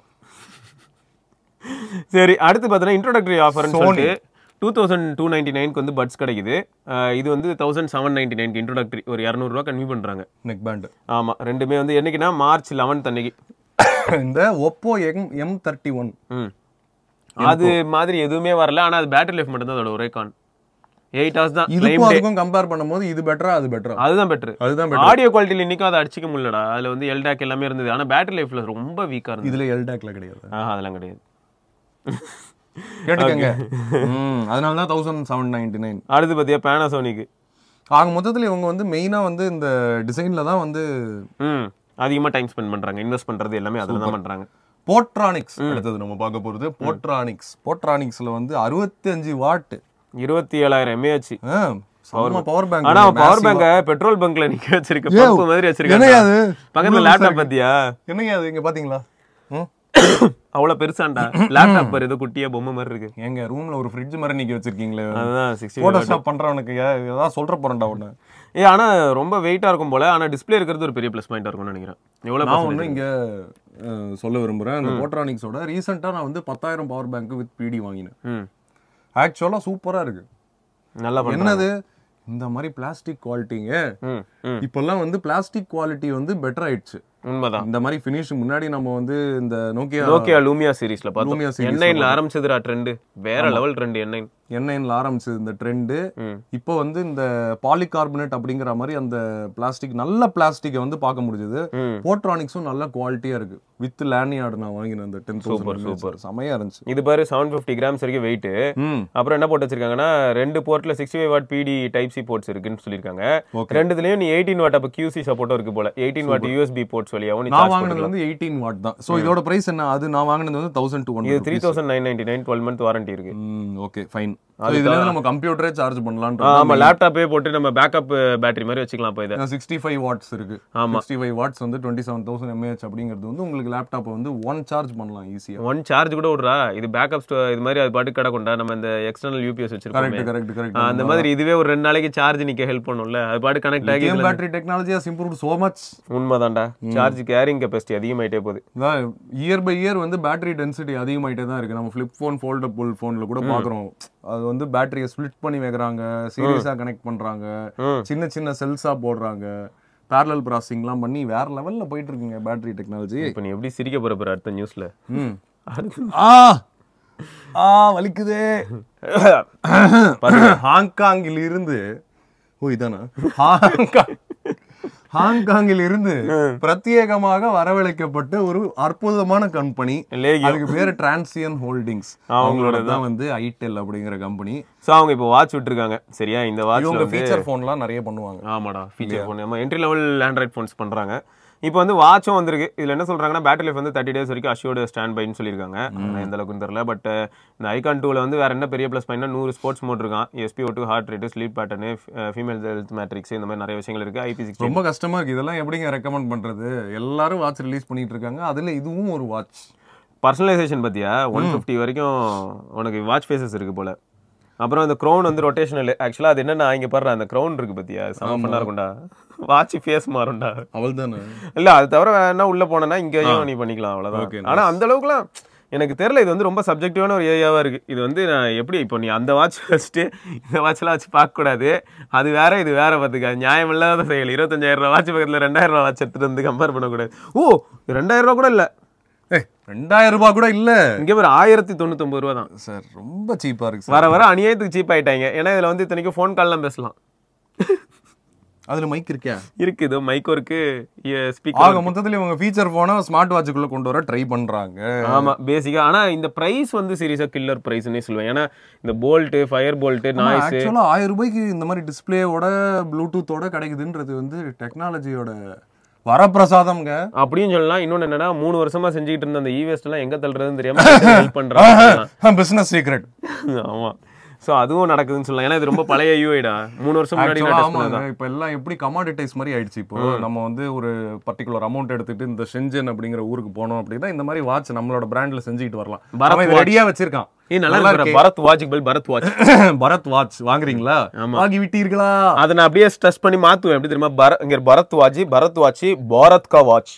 [SPEAKER 1] சரி அடுத்து பார்த்தீங்கன்னா இன்ட்ரோடக்டரி ஆஃபர்னு சொல்லிட்டு டூ தௌசண்ட் டூ நைன்டி நைனுக்கு வந்து பட்ஸ் கிடைக்குது ஆஹ் இது வந்து தௌசண்ட் செவன் நைன்டி நைனுக்கு இன்ட்ரோடக்டரி ஒரு இரநூறுவா கன்வி பண்றாங்க
[SPEAKER 2] நெக் பேண்ட்
[SPEAKER 1] ஆமா ரெண்டுமே வந்து என்னைக்குன்னா மார்ச் லெவன்த் அன்னைக்கு
[SPEAKER 2] இந்த Oppo M M thirty one
[SPEAKER 1] ம் அது மாதிரி எதுவுமே வரல ஆனா அது பேட்டரி லைஃப் மட்டும் தான் அதோட ஒரே கான் எயிட் ஹவர்ஸ் தான்
[SPEAKER 2] இதுக்கும் அதுக்கும் கம்பேர் பண்ணும்போது இது பெட்டரா அது பெட்டரா
[SPEAKER 1] அதுதான் பெட்ரு
[SPEAKER 2] அதுதான் better.
[SPEAKER 1] ஆடியோ குவாலிட்டியில் இன்னைக்கும் அதை அடிச்சிக்க முடியலடா அதுல வந்து எல்டாக் எல்லாமே இருந்தது ஆனா பேட்டரி லைஃப்ல ரொம்ப வீக்கா இருந்தது
[SPEAKER 2] இதுல எல்டாக்ல கிடையாது
[SPEAKER 1] ஆஹா அதெல்லாம் கிடையாது
[SPEAKER 2] கேட்டுக்கங்க ம், அதனால தான் தௌசண்ட் செவன் நைன்டி நைன்
[SPEAKER 1] அடுத்து பாத்தியா பேனாசோனிக்கு
[SPEAKER 2] ஆக மொத்தத்துல இவங்க வந்து மெயினா வந்து இந்த டிசைன்ல தான் வந்து
[SPEAKER 1] ம் அதிகமா டைம் ஸ்பெண்ட் பண்றாங்க இன்வெஸ்ட் பண்றது எல்லாமே அதுல தான் பண்றாங்க
[SPEAKER 2] போட்ரானிக்ஸ் அடுத்தது நம்ம பார்க்க போறது போட்ரானிக்ஸ் போட்ரானிக்ஸ்ல வந்து அறுபத்தஞ்சு வாட்
[SPEAKER 1] இருபத்தி ஏழாயிரம் எம்ஏஹெச்
[SPEAKER 2] பவர் பேங்க்
[SPEAKER 1] ஆனா பவர் பேங்க பெட்ரோல் பங்க்ல நிக்க வச்சிருக்க பம்பு மாதிரி வச்சிருக்காங்க
[SPEAKER 2] என்னையா அது?
[SPEAKER 1] பக்கத்துல லேப்டாப் பாத்தியா
[SPEAKER 2] என்னங்க அது இங்க பாத்தீங்களா ம்?
[SPEAKER 1] அவ்வளவு பெருசாண்டா லேப்டாப் பாரு ஏதோ குட்டியா பொம்மை மாதிரி இருக்கு
[SPEAKER 2] ஏங்க ரூம்ல ஒரு ஃப்ரிட்ஜ் மாதிரி நீங்க வச்சிருக்கீங்களே
[SPEAKER 1] அதுதான் சிக்ஸ்டி
[SPEAKER 2] போட்டோஷாப் பண்றவனுக்கு ஏ- ஏதாவது சொல்ற போறேன்டா ஒண்ணு
[SPEAKER 1] ஏ ஆனா ரொம்ப வெயிட்டா இருக்கும் போல ஆனா டிஸ்ப்ளே இருக்கிறது ஒரு பெரிய ப்ளஸ் பாயிண்டா இருக்கும்னு நினைக்கிறேன் எவ்வளவு
[SPEAKER 2] நான்
[SPEAKER 1] percentage
[SPEAKER 2] ஒண்ணு இங்க அஹ், சொல்ல விரும்புறேன் அந்த போட்ரானிக்ஸோட ரீசெண்டா நான் வந்து பத்தாயிரம் பவர் பேங்க் வித் பிடி வாங்கினேன்
[SPEAKER 1] ம்
[SPEAKER 2] ஆக்சுவலா சூப்பரா இருக்கு
[SPEAKER 1] நல்லா பண்ண
[SPEAKER 2] என்னது இந்த மாதிரி பிளாஸ்டிக் குவாலிட்டிங்க
[SPEAKER 1] ம் ம்
[SPEAKER 2] இப்பெல்லாம் வந்து பிளாஸ்டிக் குவாலிட்டி வந்து பெட்டர் ஆயிடுச்சு
[SPEAKER 1] உண்மைதான்
[SPEAKER 2] இந்த மாதிரி ஃபினிஷ் முன்னாடி நம்ம வந்து இந்த நோக்கியா
[SPEAKER 1] நோக்கியா லூமியா சீரிஸ்ல
[SPEAKER 2] Lumia
[SPEAKER 1] பார்த்தோம்
[SPEAKER 2] series
[SPEAKER 1] என்ஐன்ல ஆரம்பிச்சதுடா ட்ரெண்ட் வேற லெவல் ட்ரெண்ட் என்ஐன்
[SPEAKER 2] என்ஐன்ல ஆரம்பிச்சது இந்த ட்ரெண்டு
[SPEAKER 1] ம்
[SPEAKER 2] இப்போ வந்து இந்த பாலிகார்பனேட் அப்படிங்கிற மாதிரி அந்த பிளாஸ்டிக் நல்ல பிளாஸ்டிக்கை வந்து பார்க்க முடிஞ்சது
[SPEAKER 1] ம்
[SPEAKER 2] போட்ரானிக்ஸும் நல்ல குவாலிட்டியா இருக்கு வித் லேனியார்டு நான் வாங்கினேன் அந்த டென்
[SPEAKER 1] Super,
[SPEAKER 2] தௌசண்ட் செமையா இருந்துச்சு
[SPEAKER 1] இது பாரு செவன் ஃபிஃப்டி கிராம்ஸ் வரைக்கும் வெயிட்
[SPEAKER 2] ம்
[SPEAKER 1] அப்புறம் என்ன போட்டு வச்சிருக்காங்கன்னா ரெண்டு போர்ட்ல sixty five watt PD type C ports இருக்குன்னு சொல்லியிருக்காங்க
[SPEAKER 2] Okay.
[SPEAKER 1] ரெண்டுத்துலயும் நீ எயிட்டீன் வாட் அப்ப QC சப்போர்ட்டும் இருக்கு போல எயிட்டீன் வாட் யூஎஸ்பி போர்ட்ஸ் வழியாவும் நீ
[SPEAKER 2] நான்
[SPEAKER 1] சார்ஜ்
[SPEAKER 2] வாங்கினது வந்து எயிட்டீன் வாட் தான் ஸோ இதோட பிரைஸ் என்ன அது நான் வாங்கினது வந்து தௌசண்ட் டூ
[SPEAKER 1] இது
[SPEAKER 2] hundred
[SPEAKER 1] three thousand nine ninety nine twelve month warranty இருக்கு
[SPEAKER 2] ஓகே ஃபைன் இதுல இருந்து நம்ம கம்ப்யூட்டரே சார்ஜ் பண்ணலாம்னு
[SPEAKER 1] ஆமா லேப்டாப்பே போட்டு நம்ம பேக்கப் பேட்டரி மாதிரி வச்சுக்கலாம் இப்போ இதை
[SPEAKER 2] சிக்ஸ்டி ஃபைவ் வாட்ஸ் இருக்கு
[SPEAKER 1] ஆமா.
[SPEAKER 2] சிக்ஸ்டி ஃபைவ் வாட்ஸ் வந்து டுவெண்ட்டி செவன் தௌசண்ட் எம்ஏஹெச் அப்படிங்கிறது வந்து உங்களுக்கு லேப்டாப்பை வந்து ஒன் சார்ஜ் பண்ணலாம் ஈஸியா
[SPEAKER 1] ஒன் சார்ஜ் கூட விடுறா இது பேக்கப் இது மாதிரி அது பாட்டு கிடக்கும்டா நம்ம இந்த எக்ஸ்டர்னல் யூபிஎஸ் வச்சிருக்கோம்
[SPEAKER 2] கரெக்ட் கரெக்ட் கரெக்ட்
[SPEAKER 1] அந்த மாதிரி இதுவே ஒரு ரெண்டு நாளைக்கு சார்ஜ் நிக்க ஹெல்ப் பண்ணும்ல அது பாட்டு கனெக்ட் ஆகி
[SPEAKER 2] கேம்
[SPEAKER 1] இதுல-
[SPEAKER 2] battery technology has improved so much
[SPEAKER 1] உண்மைதான்டா சார்ஜ் கேரிங் கெப்பாசிட்டி அதிகமாயிட்டே போகுது
[SPEAKER 2] இயர் பை இயர் வந்து பேட்டரி டென்சிட்டி அதிகமாயிட்டே தான் இருக்கு நம்ம ஃபிளிப் ஃபோன் ஃபோல்டபுள் ஃபோன்ல கூட பாக்குறோம் அது வந்து பேட்டரியை ஸ்ப்ளிட் பண்ணி வைக்கிறாங்க சீரியஸா கனெக்ட் பண்றாங்க
[SPEAKER 1] ம்.
[SPEAKER 2] சின்ன சின்ன செல்ஸா போடுறாங்க பேரலல் ப்ராசஸிங்லாம் பண்ணி வேற லெவல்ல போயிட்டு இருக்குங்க பேட்டரி டெக்னாலஜி
[SPEAKER 1] இப்போ நீ எப்படி சிரிக்க போற பாரு அடுத்த நியூஸ்ல
[SPEAKER 2] ம் ஆ ஆ வலிக்குதே
[SPEAKER 1] பாருங்க
[SPEAKER 2] ஹாங்காங்கில் இருந்து ஓ இதானா ஹாங்காங் ஹாங்காங்கில் இருந்து பிரத்யேகமாக வரவழைக்கப்பட்ட ஒரு அற்புதமான கம்பெனி
[SPEAKER 1] லேகியம்
[SPEAKER 2] அதுக்கு பேரு டிரான்சியன் ஹோல்டிங்ஸ் அவங்களோட தான் வந்து ஐடெல் அப்படிங்கிற கம்பெனி
[SPEAKER 1] ஸோ அவங்க இப்போ வாட்ச் விட்டுருக்காங்க சரியா இந்த வாட்ச்
[SPEAKER 2] இவங்க ஃபீச்சர் ஃபோன்லாம் நிறைய பண்ணுவாங்க
[SPEAKER 1] ஆமாடா ஃபீச்சர் ஃபோன் நம்ம என்ட்ரி லெவல் ஆண்ட்ராய்ட் ஃபோன்ஸ் பண்றாங்க இப்போ வந்து வாட்சும் வந்திருக்கு இதுல என்ன சொல்றாங்கன்னா பேட்டரி லைஃப் வந்து தேர்ட்டி டேஸ் வரைக்கும் அஷ்யூர்டு ஸ்டாண்ட் பைன்னு சொல்லியிருக்காங்க ஆனா எந்த அளவுக்கு தெரியல பட் இந்த ஐகான் டூல வந்து வேற என்ன பெரிய ப்ளஸ் பாயிண்ட்னா நூறு ஸ்போர்ட்ஸ் மோட் இருக்கான் எஸ்பி ஒட்டு ஹார்ட் ரேட்டு ஸ்லீப் பேட்டர்னு ஃபீமேல் ஹெல்த் மேட்ரிக்ஸ் இந்த மாதிரி நிறைய விஷயங்கள் இருக்கு ஐபி சிக்ஸ்டி
[SPEAKER 2] ரொம்ப கஷ்டமா இருக்கு இதெல்லாம் எப்படிங்க ரெக்கமெண்ட் பண்றது எல்லாரும் வாட்ச் ரிலீஸ் பண்ணிட்டு இருக்காங்க அதுல இதுவும் ஒரு வாட்ச்
[SPEAKER 1] பர்சனலைசேஷன் பத்தியா ஒன் ஃபிஃப்டி வரைக்கும் உனக்கு வாட்ச் ஃபேஸஸ் இருக்கு போல அப்புறம் இந்த க்ரௌன் வந்து ரொட்டேஷனல் ஆக்சுவலா அது என்னன்னா இங்க பாரு அந்த க்ரௌன் இருக்கு பத்தியா செம பண்ணா இருக்கும்டா வாட்ச் ஃபேஸ் மாறும்டா
[SPEAKER 2] அவள் தானே
[SPEAKER 1] இல்ல அது தவிர வேற என்ன உள்ள போனேன்னா இங்கேயும் நீ பண்ணிக்கலாம்
[SPEAKER 2] Okay,
[SPEAKER 1] அவ்வளவுதான் ஆனா அந்த அளவுக்குலாம் எனக்கு தெரியல இது வந்து ரொம்ப சப்ஜெக்டிவான ஒரு ஏரியாவா இருக்கு இது வந்து நான் எப்படி இப்போ நீ அந்த வாட்ச் வச்சுட்டு இந்த வாட்ச்லாம் வச்சு பார்க்க கூடாது அது வேற இது வேற பார்த்துக்க நியாயம் இல்லாத செயல் இருபத்தஞ்சாயிரம் ரூபா வாட்ச் பக்கத்துல ரெண்டாயிரம் ரூபா வாட்ச் எடுத்துட்டு வந்து கம்பேர் பண்ணக்கூடாது ஓ இது ரெண்டாயிரம் ரூபா கூட இல்ல
[SPEAKER 2] ஏய் ரெண்டாயிரம் ரூபாய் கூட இல்ல
[SPEAKER 1] இங்க ஒரு ஆயிரத்தி தொண்ணூத்தொன்பது ரூபா தான்
[SPEAKER 2] சார் ரொம்ப சீப்பா இருக்கு சார்
[SPEAKER 1] வர வர அநியாயத்துக்கு சீப் ஆயிட்டாங்க ஏன்னா இதுல வந்து இத்தனைக்கும் ஃபோன் கால்லாம் பேசலாம்
[SPEAKER 2] அதுல மைக் இருக்கா
[SPEAKER 1] இருக்கு இது மைக்கோ இருக்கு ஸ்பீக்கர்
[SPEAKER 2] ஆக மொத்தத்துல இவங்க ஃபீச்சர் போனை ஸ்மார்ட் வாட்சுக்குள்ள கொண்டு வர ட்ரை பண்றாங்க
[SPEAKER 1] ஆமா பேசிக்கா ஆனா இந்த பிரைஸ் வந்து சீரியஸா கில்லர் பிரைஸ்னே சொல்லுவேன் ஏன்னா இந்த போல்ட் ஃபயர் போல்ட் நாய்ஸ்
[SPEAKER 2] ஆக்சுவலா ஆயிரம் ரூபாய்க்கு இந்த மாதிரி டிஸ்பிளேவோட ப்ளூடூத்தோட கிடைக்குதுன்றது வந்து டெக்னாலஜியோட வரப்பிரசாதம்ங்க
[SPEAKER 1] அப்படின்னு சொல்லலாம் இன்னொன்னு என்னன்னா மூணு வருஷமா செஞ்சுக்கிட்டு இருந்த அந்த ஈவெஸ்ட் எல்லாம் எங்க தள்ளுறதுன்னு தெரியாம ஹெல்ப் பண்றாங்க
[SPEAKER 2] பிசினஸ் சீக்ரெட்
[SPEAKER 1] ஆமா சோ அதுவும் நடக்குதுன்னு சொல்லலாம் ஏன்னா இது ரொம்ப பழைய யூஐடா மூணு வருஷம் முன்னாடி நான் test பண்ணது
[SPEAKER 2] ஆமாங்க இப்ப எல்லாம் எப்படி கமாடிட்டைஸ் மாதிரி ஆயிடுச்சு இப்போ நம்ம வந்து ஒரு பர்டிகுலர் அமௌண்ட் எடுத்துட்டு இந்த ஷெஞ்சன் அப்படிங்கிற ஊருக்கு போனோம் அப்படின்னா இந்த மாதிரி வாட்ச் நம்மளோட பிராண்ட்ல செஞ்சுக்கிட்டு வரலாம்
[SPEAKER 1] பரத்
[SPEAKER 2] அவன் ரெடியா வச்சிருக்கான்
[SPEAKER 1] ஏய் நல்லா இருக்கு பரத் வாட்ச் பல் பரத் வாட்ச்
[SPEAKER 2] பரத் வாட்ச் வாங்குறீங்களா வாங்கி விட்டீர்களா
[SPEAKER 1] அதை நான் அப்படியே ஸ்ட்ரெஸ் பண்ணி மாத்துவேன் எப்படி தெரியுமா பர இங்க பரத் வாட்ச் பரத் வாட்ச் பாரத் கா வாட்ச்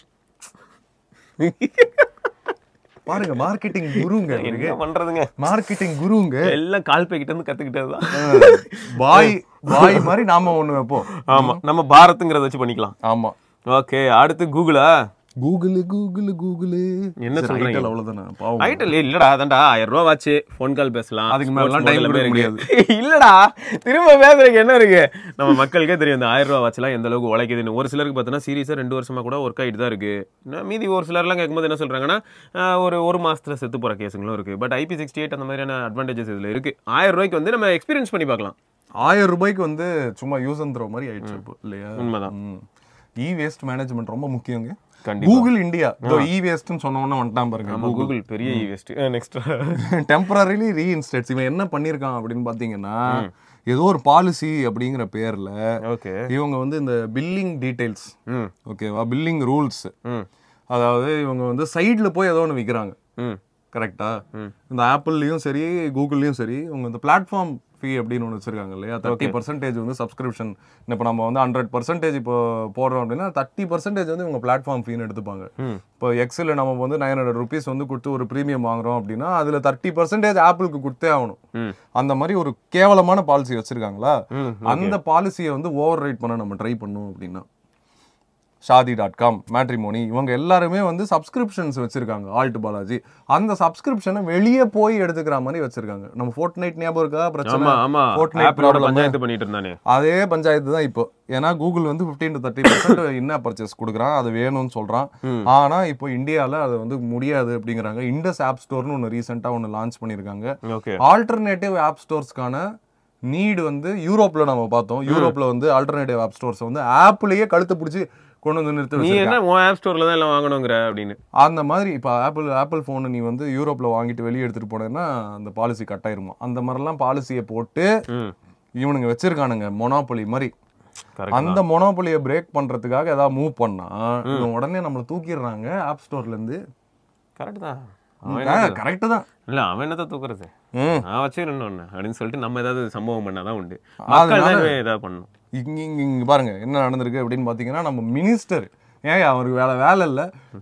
[SPEAKER 2] பாருங்க மார்க்கெட்டிங் குருங்க
[SPEAKER 1] என்ன பண்றதுங்க
[SPEAKER 2] மார்க்கெட்டிங் குருங்க
[SPEAKER 1] எல்லாம் கால் பேக்கிட்ட இருந்து கத்துக்கிட்டதுதான்
[SPEAKER 2] பாய் பாய் மாதிரி நாம ஒண்ணு வைப்போம்
[SPEAKER 1] ஆமா நம்ம பாரத்ங்கிறத வச்சு பண்ணிக்கலாம்
[SPEAKER 2] ஆமா
[SPEAKER 1] ஓகே அடுத்து கூகுளா
[SPEAKER 2] கூகுள் கூகுள் கூகுள்
[SPEAKER 1] என்ன சொல்றீங்க?
[SPEAKER 2] அவ்வளவுதானே பாவம்
[SPEAKER 1] ஐட்டல் இல்லடா அதான்டா ஆயிரம் ரூபா வாச்சு ஃபோன் கால் பேசலாம்
[SPEAKER 2] அதுக்கு மேலலாம்
[SPEAKER 1] Sports
[SPEAKER 2] time
[SPEAKER 1] mode
[SPEAKER 2] கொடுக்க
[SPEAKER 1] எல்லாமே இருக்கு. இல்லடா திரும்ப பேசுறதுக்கு என்ன இருக்கு நம்ம மக்களுக்கே தெரியும் இந்த ஆயிரம் ரூபா வாட்ச்லாம் எந்த அளவுக்கு உழைக்குதுன்னு ஒரு சிலருக்கு பார்த்தோன்னா சீரியஸா ரெண்டு வருஷமா கூட ஒர்க் ஆகிட்டு தான் இருக்கு இன்னும் மீதி ஒரு சிலர்லாம் கேட்கும்போது என்ன சொல்றாங்கன்னா ஆஹ், ஒரு ஒரு மாசத்துல செத்து போற கேஸுங்களும் இருக்கு பட் ஐபி சிக்ஸ்டி எயிட் அந்த மாதிரியான அட்வான்டேஜஸ் இதுல இருக்கு ஆயிரம் ரூபாய்க்கு வந்து நம்ம எக்ஸ்பீரியன்ஸ் பண்ணி பார்க்கலாம்
[SPEAKER 2] ஆயிரம் ரூபாய்க்கு வந்து சும்மா யூஸ் அண்ட் த்ரோ மாதிரி ஆயிடுச்சு இப்போ இல்லையா
[SPEAKER 1] உண்மைதான்
[SPEAKER 2] இ வேஸ்ட் மேனேஜ்மெண்ட் ரொம்ப முக்கியங்க
[SPEAKER 1] கண்டிப்பா
[SPEAKER 2] கூகுள் இந்தியா இ வேஸ்ட்னு சொன்ன உடனே வந்துட்டான் பாருங்க
[SPEAKER 1] நம்ம கூகுள் பெரிய ஈவெஸ்ட் நெக்ஸ்ட்
[SPEAKER 2] டெம்பரரிலி ரீஇன்ஸ்டேட்ஸ் இவன் என்ன பண்ணியிருக்கான் அப்படின்னு பார்த்தீங்கன்னா ஏதோ ஒரு பாலிசி அப்படிங்கிற பேர்ல
[SPEAKER 1] ஓகே
[SPEAKER 2] இவங்க வந்து இந்த பில்லிங் டீடைல்ஸ்
[SPEAKER 1] ம்
[SPEAKER 2] ஓகேவா பில்லிங் ரூல்ஸ்
[SPEAKER 1] ம்
[SPEAKER 2] அதாவது இவங்க வந்து சைடில் போய் ஏதோ ஒன்று விற்கிறாங்க
[SPEAKER 1] ம்
[SPEAKER 2] கரெக்டா இந்த ஆப்பிள்லயும் சரி கூகுள்லயும் சரி உங்க இந்த பிளாட்ஃபார்ம் ஃபீ அப்படின்னு ஒன்று வச்சிருக்காங்க இல்லையா தேர்ட்டி பர்சன்டேஜ் வந்து சப்ஸ்கிரிப்ஷன் இப்போ நம்ம வந்து ஹண்ட்ரட் பர்சன்டேஜ் இப்போ போடுறோம் அப்படின்னா தேர்ட்டி பர்சன்டேஜ் வந்து இவங்க பிளாட்ஃபார்ம் ஃபீன்னு எடுத்துப்பாங்க இப்போ எக்ஸில் நம்ம வந்து நைன் ஹண்ட்ரட் ருபீஸ் வந்து கொடுத்து ஒரு ப்ரீமியம் வாங்குறோம் அப்படின்னா அதில் தேர்ட்டி பர்சன்டேஜ் ஆப்பிளுக்கு கொடுத்தே ஆகணும்
[SPEAKER 1] ம்.
[SPEAKER 2] அந்த மாதிரி ஒரு கேவலமான பாலிசி வச்சிருக்காங்களா
[SPEAKER 1] ம்,
[SPEAKER 2] அந்த பாலிசியை வந்து ஓவர் ரைட் பண்ண நம்ம ட்ரை பண்ணோம் அப்படின்னா ஷாதி டாட் காம் மேட்ரிமோனி இவங்க எல்லாருமே வந்து சப்ஸ்கிரிப்ஷன்ஸ் வச்சிருக்காங்க ஆல்ட் பாலாஜி அந்த சப்ஸ்கிரிப்ஷனை வெளியே போய் எடுத்துக்கிற மாதிரி வச்சிருக்காங்க நம்ம ஃபோர்ட் நைட் ஞாபகம் இருக்கா
[SPEAKER 1] ஆமா
[SPEAKER 2] பிரச்சனை
[SPEAKER 1] ஆமா
[SPEAKER 2] Fortnite
[SPEAKER 1] ஆப்பிளோட
[SPEAKER 2] problem.
[SPEAKER 1] பஞ்சாயத்து பண்ணிட்டு இருந்தானே
[SPEAKER 2] அதே பஞ்சாயத்து தான் இப்போ ஏன்னா கூகுள் வந்து 15 டு தேர்ட்டி பர்சன்ட் என்ன பர்ச்சேஸ் கொடுக்குறான் அது வேணும்னு சொல்றான் ஆனா இப்போ இந்தியால அது வந்து முடியாது அப்படிங்கிறாங்க இண்டஸ் ஆப் ஸ்டோர்னு ஒன்று ரீசெண்டாக ஒன்று லான்ச் பண்ணியிருக்காங்க
[SPEAKER 1] ஓகே
[SPEAKER 2] ஆல்டர்னேட்டிவ் ஆப் ஸ்டோர்ஸ்க்கான நீடு வந்து யூரோப்ல நம்ம பார்த்தோம் யூரோப்ல வந்து ஆல்டர்னேட்டிவ் ஆப் ஸ்டோர்ஸ் வந்து ஆப்லயே கழுத்து பிடிச்சி கொண்டு வந்து நிறுத்தி
[SPEAKER 1] நீ
[SPEAKER 2] வச்சிருக்காங்க
[SPEAKER 1] என்ன உன் ஆப் ஸ்டோர்ல தான் எல்லாம் வாங்கணுங்கிற அப்படின்னு
[SPEAKER 2] அந்த மாதிரி இப்போ ஆப்பிள் ஆப்பிள் ஃபோனை நீ வந்து யூரோப்ல வாங்கிட்டு வெளியே எடுத்துட்டு போனேன்னா அந்த பாலிசி கட் ஆயிருமா அந்த மாதிரிலாம் பாலிசியை போட்டு
[SPEAKER 1] ம்
[SPEAKER 2] இவனுங்க வச்சிருக்கானுங்க மொனாப்பொலி மாதிரி
[SPEAKER 1] கரெக்ட்
[SPEAKER 2] அந்த மொனாப்பொலியை பிரேக் பண்றதுக்காக ஏதாவது மூவ் பண்ணா இவன் உடனே நம்மள தூக்கிடுறாங்க ஆப் ஸ்டோர்ல இருந்து
[SPEAKER 1] கரெக்ட் தான் அவன்
[SPEAKER 2] கரெக்ட் தான்
[SPEAKER 1] இல்ல அவன் என்னத்த தூக்குறது
[SPEAKER 2] ம்.
[SPEAKER 1] நான் வச்சுக்கிறேன் ஒண்ணு அப்படின்னு சொல்லிட்டு நம்ம ஏதாவது சம்பவம் பண்ணாதான் உண்டு மக்கள் தான் இவன் ஏதாவது பண்ணணும்
[SPEAKER 2] இங்க இங்க இங்க பாருங்க என்ன நடந்திருக்கு அப்படின்னு பாத்தீங்கன்னா நம்ம மினிஸ்டர் ஏன் அவருக்கு வேலை வேலை இல்ல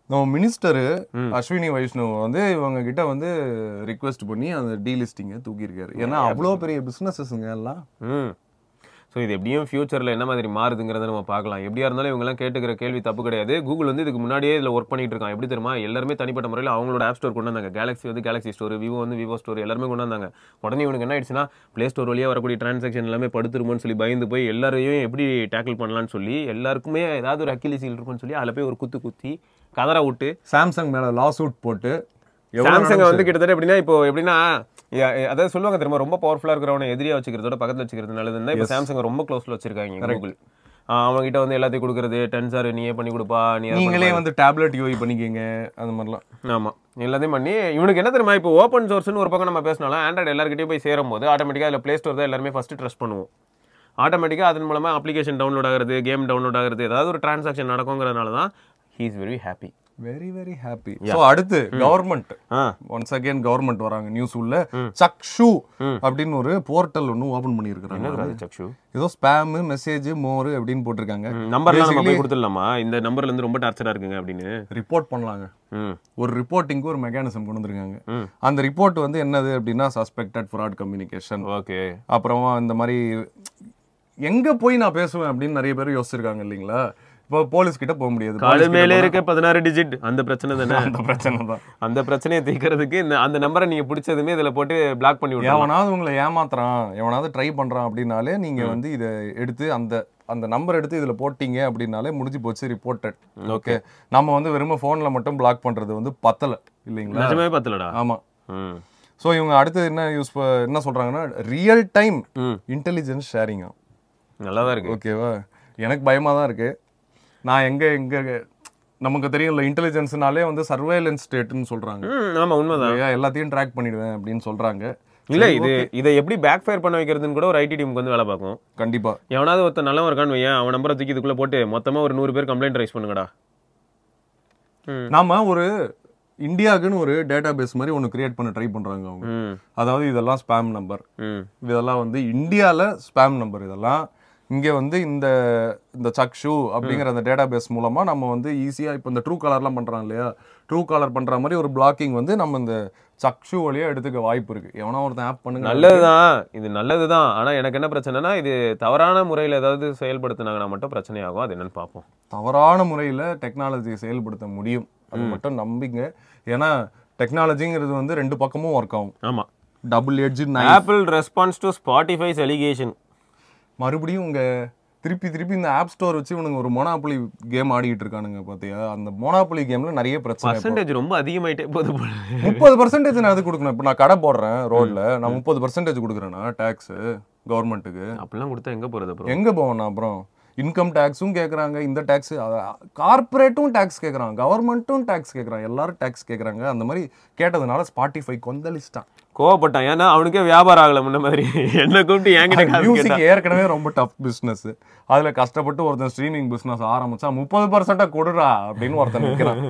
[SPEAKER 2] நம்ம மினிஸ்டர் அஸ்வினி வைஷ்ணவ் வந்து இவங்க கிட்ட வந்து ரிக்வெஸ்ட் பண்ணி அந்த டீலிஸ்டிங்கை தூக்கியிருக்காரு ஏன்னா அவ்வளோ பெரிய பிஸ்னஸஸ்ங்க எல்லாம்
[SPEAKER 1] ம் ஸோ இது எப்படியும் ஃபியூச்சரில் என்ன மாதிரி மாறுதுங்கிறத நம்ம பார்க்கலாம் எப்படியா இருந்தாலும் இவங்கெல்லாம் கேட்டுக்கிற கேள்வி தப்பு கிடையாது கூகுள் வந்து இதுக்கு முன்னாடியே இதில் ஒர்க் பண்ணிட்டு இருக்கான் எப்படி தெரியுமா எல்லாருமே தனிப்பட்ட முறையில் அவங்களோட ஆப் ஸ்டோர் கொண்டு வந்தாங்க கேலக்ஸி வந்து கேலக்ஸி ஸ்டோர் விவோ வந்து விவோ ஸ்டோர் எல்லாருமே கொண்டு வந்தாங்க உடனே இவனுக்கு என்ன ஆயிடுச்சுன்னா ப்ளே ஸ்டோர் வழியாக வரக்கூடிய டிரான்சாக்ஷன் எல்லாமே படுத்துருமோன்னு சொல்லி பயந்து போய் எல்லாரையும் எப்படி டேக்கிள் பண்ணலாம்னு சொல்லி எல்லாருக்குமே ஏதாவது ஒரு அக்கிலிசீல் இருக்கும்னு சொல்லி அதில் போய் ஒரு குத்து குத்தி கதற விட்டு
[SPEAKER 2] சாம்சங் மேல லா சூட் போட்டு எவ்வளவு
[SPEAKER 1] சாம்சங் வந்து கிட்டத்தட்ட எப்படின்னா இப்போ எப்படின்னா ய- ய- அதாவது சொல்லுவாங்க தெரியுமா ரொம்ப பவர்ஃபுல்லா இருக்கிறவனை எதிரியா வச்சுக்கிறதோட பக்கத்துல வச்சுக்கிறது நல்லதுன்னா இப்போ சாம்சங் ரொம்ப க்ளோஸ்ல வச்சிருக்காங்க கூகுள் அவங்க கிட்ட வந்து எல்லாத்தையும் கொடுக்கறது டென்சார் நீயே பண்ணி கொடுப்பா நீ அதை
[SPEAKER 2] நீங்களே வந்து டேப்லெட் யூஐ பண்ணிக்கங்க அந்த மாதிரிலாம்
[SPEAKER 1] ஆமா எல்லாத்தையும் பண்ணி இவனுக்கு என்ன தெரியுமா இப்போ ஓப்பன் சோர்ஸ்னு ஒரு பக்கம் நம்ம பேசினாலும் ஆண்ட்ராய்டு எல்லாருக்கிட்டையும் போய் சேரும் போது ஆட்டோமேட்டிக்காக அதில் ப்ளே ஸ்டோர் தான் எல்லாருமே ஃபர்ஸ்ட் ட்ரஸ்ட் பண்ணுவோம் ஆட்டோமேட்டிக்காக அதன் மூலமா அப்ளிகேஷன் டவுன்லோட் ஆகிறது கேம் டவுன்லோட் ஆகிறது ஏதாவது ஒரு டிரான்சாக்ஷன் நடக்குங்கிறதுனால தான் he is very happy
[SPEAKER 2] very very happy so அடுத்து கவர்மெண்ட்
[SPEAKER 1] ஆ
[SPEAKER 2] ஒன்ஸ் அகைன் கவர்மெண்ட் வராங்க நியூஸ் உள்ள சக்ஷு அப்படின்னு ஒரு போர்ட்டல் ஒன்று ஓபன் பண்ணியிருக்கிறாங்க
[SPEAKER 1] என்னது சக்ஷு
[SPEAKER 2] ஏதோ ஸ்பேம் மெசேஜ் மோர் அப்படின்னு போட்டிருக்காங்க
[SPEAKER 1] நம்பர்லாம் நம்ம போய் கொடுத்துடலாமா இந்த நம்பர்ல இருந்து ரொம்ப டார்ச்சரா இருக்குங்க அப்படின்னு
[SPEAKER 2] ரிப்போர்ட் பண்ணலாங்க
[SPEAKER 1] ம்
[SPEAKER 2] ஒரு ரிப்போர்ட்டிங்க்கு ஒரு மெக்கானிசம் கொண்டு வந்திருக்காங்க
[SPEAKER 1] ம்.
[SPEAKER 2] அந்த ரிப்போர்ட் வந்து என்னது அப்படின்னா சஸ்பெக்டட் ஃப்ராட் கம்யூனிகேஷன்
[SPEAKER 1] ஓகே
[SPEAKER 2] அப்புறமா இந்த மாதிரி எங்க போய் நான் பேசுவேன் அப்படின்னு நிறைய பேர் யோசிச்சிருக்காங்க இல்லைங்களா இப்போ போலீஸ் கிட்ட போக முடியாது
[SPEAKER 1] காலு
[SPEAKER 2] police கிட்ட
[SPEAKER 1] மேலே இருக்க பதினாறு டிஜிட் அந்த பிரச்சனை தானே
[SPEAKER 2] போனா அந்த பிரச்சனை தான்
[SPEAKER 1] அந்த பிரச்சனையை தீர்க்கறதுக்கு இந்த அந்த நம்பரை நீங்க பிடிச்சதுமே இதுல போட்டு பிளாக் பண்ணி விடலாம்
[SPEAKER 2] எவனாவது உங்களை ஏமாத்துறான் எவனாவது ட்ரை பண்றான் அப்படின்னாலே நீங்க வந்து இதை எடுத்து அந்த அந்த நம்பர் எடுத்து இதுல போட்டீங்க அப்படின்னாலே முடிஞ்சு போச்சு ரிப்போர்ட்டட் ஓகே நம்ம வந்து வெறும் ஃபோன்ல மட்டும் பிளாக் பண்றது வந்து பத்தல இல்லைங்களா
[SPEAKER 1] நிஜமே பத்தலடா
[SPEAKER 2] ஆமா
[SPEAKER 1] ம்
[SPEAKER 2] ஸோ இவங்க அடுத்து என்ன யூஸ் என்ன சொல்றாங்கன்னா ரியல் டைம்
[SPEAKER 1] ம்
[SPEAKER 2] இன்டெலிஜென்ஸ் ஷேரிங்கா
[SPEAKER 1] நல்லா தான் இருக்கு
[SPEAKER 2] ஓகேவா எனக்கு பயமா தான் இருக்கு நான் எங்க எங்க நமக்கு தெரியும்ல இன்டெலிஜென்ஸ்னாலே வந்து சர்வேலன்ஸ் ஸ்டேட்னு சொல்றாங்க
[SPEAKER 1] ம் ஆமா உண்மைதான்
[SPEAKER 2] இல்லையா? எல்லாத்தையும் ட்ராக் பண்ணிடுவேன் அப்படின்னு சொல்றாங்க
[SPEAKER 1] இல்ல இது இதை எப்படி பேக் ஃபயர் பண்ண வைக்கிறதுன்னு கூட ஒரு ஐடி டீமுக்கு வந்து வேலை பார்க்கும்
[SPEAKER 2] கண்டிப்பா
[SPEAKER 1] எவனாவது ஒருத்தன் நல்லவன் இருக்கான்னு வையன் அவன் நம்பரை தூக்கி இதுக்குள்ள போட்டு மொத்தமா ஒரு நூறு பேர் கம்ப்ளைண்ட் ரைஸ் பண்ணுங்கடா ம்
[SPEAKER 2] நாம ஒரு இந்தியாவுக்குன்னு ஒரு டேட்டா பேஸ் மாதிரி ஒன்று கிரியேட் பண்ண ட்ரை பண்றாங்க அவங்க
[SPEAKER 1] ம்
[SPEAKER 2] அதாவது இதெல்லாம் ஸ்பேம் நம்பர்
[SPEAKER 1] ம்
[SPEAKER 2] இதெல்லாம் வந்து இந்தியால ஸ்பேம் நம்பர் இதெல்லாம் இங்க வந்து இந்த இந்த சக்ஷு அப்படிங்கிற அந்த டேட்டா பேஸ் மூலமா நம்ம வந்து ஈஸியா இப்போ இந்த ட்ரூ காலர்லாம் பண்றாங்க இல்லையா ட்ரூ காலர் பண்ற மாதிரி ஒரு பிளாக்கிங் வந்து நம்ம இந்த சக்ஷு வழியா எடுத்துக்க வாய்ப்பு இருக்கு எவனா ஒருத்தன் ஆப் பண்ணுங்க
[SPEAKER 1] நல்லதுதான் இது நல்லதுதான் ஆனா எனக்கு என்ன பிரச்சனைனா இது தவறான முறையில் ஏதாவது செயல்படுத்தினாங்கன்னா மட்டும் பிரச்சனையாகும் அது என்னன்னு பார்ப்போம்
[SPEAKER 2] தவறான முறையில் டெக்னாலஜியை செயல்படுத்த முடியும் அது மட்டும் நம்பிங்க ஏன்னா டெக்னாலஜிங்கிறது வந்து ரெண்டு பக்கமும் ஒர்க் ஆகும்
[SPEAKER 1] ஆமா
[SPEAKER 2] double edge
[SPEAKER 1] Apple response to Spotify's allegation
[SPEAKER 2] மறுபடியும் உங்க திருப்பி திருப்பி இந்த ஆப் ஸ்டோர் வச்சு இவனுங்க ஒரு மோனாப்புலி கேம் ஆடிக்கிட்டு இருக்கானுங்க பாத்தியா அந்த மோனாப்புலி கேம்ல நிறைய பிரச்சனை இப்போ.
[SPEAKER 1] பர்சன்டேஜ் ரொம்ப அதிகமாயிட்டே போகுது போல
[SPEAKER 2] முப்பது பர்சன்டேஜ் நான் அது கொடுக்கணும் இப்போ நான் கடை போடுறேன் ரோட்ல நான் முப்பது பர்சன்டேஜ் கொடுக்குறேன்னா டேக்ஸ் கவர்மெண்ட்டுக்கு
[SPEAKER 1] அப்படிலாம் கொடுத்தா எங்க போறது அப்புறம்
[SPEAKER 2] எங்க போவேன் அப்புறம் இன்கம் டேக்ஸும் கேக்குறாங்க இந்த டேக்ஸ் கார்ப்பரேட்டும் டேக்ஸ் கேக்குறாங்க கவர்மெண்ட்டும் டேக்ஸ் கேக்குறாங்க எல்லாரும் டேக்ஸ் கேக்குறாங்க அந்த மாதிரி கேட்டதுனால ஸ்பாட்டிஃபை கொந்தளிச்சிட்டான்
[SPEAKER 1] கோவப்பட்டான் ஏன்னா அவனுக்கே வியாபாரம் ஆகல முன்ன மாதிரி என்ன கூப்பிட்டு என்கிட்ட காசு கேட்டா
[SPEAKER 2] மியூசிக் ஏற்கனவே ரொம்ப டஃப் பிசினஸ் அதுல கஷ்டப்பட்டு ஒருத்தன் ஸ்ட்ரீமிங் பிசினஸ் ஆரம்பிச்சா முப்பது பர்சன்டா கொடுறா அப்படின்னு ஒருத்தன் நிற்கிறான்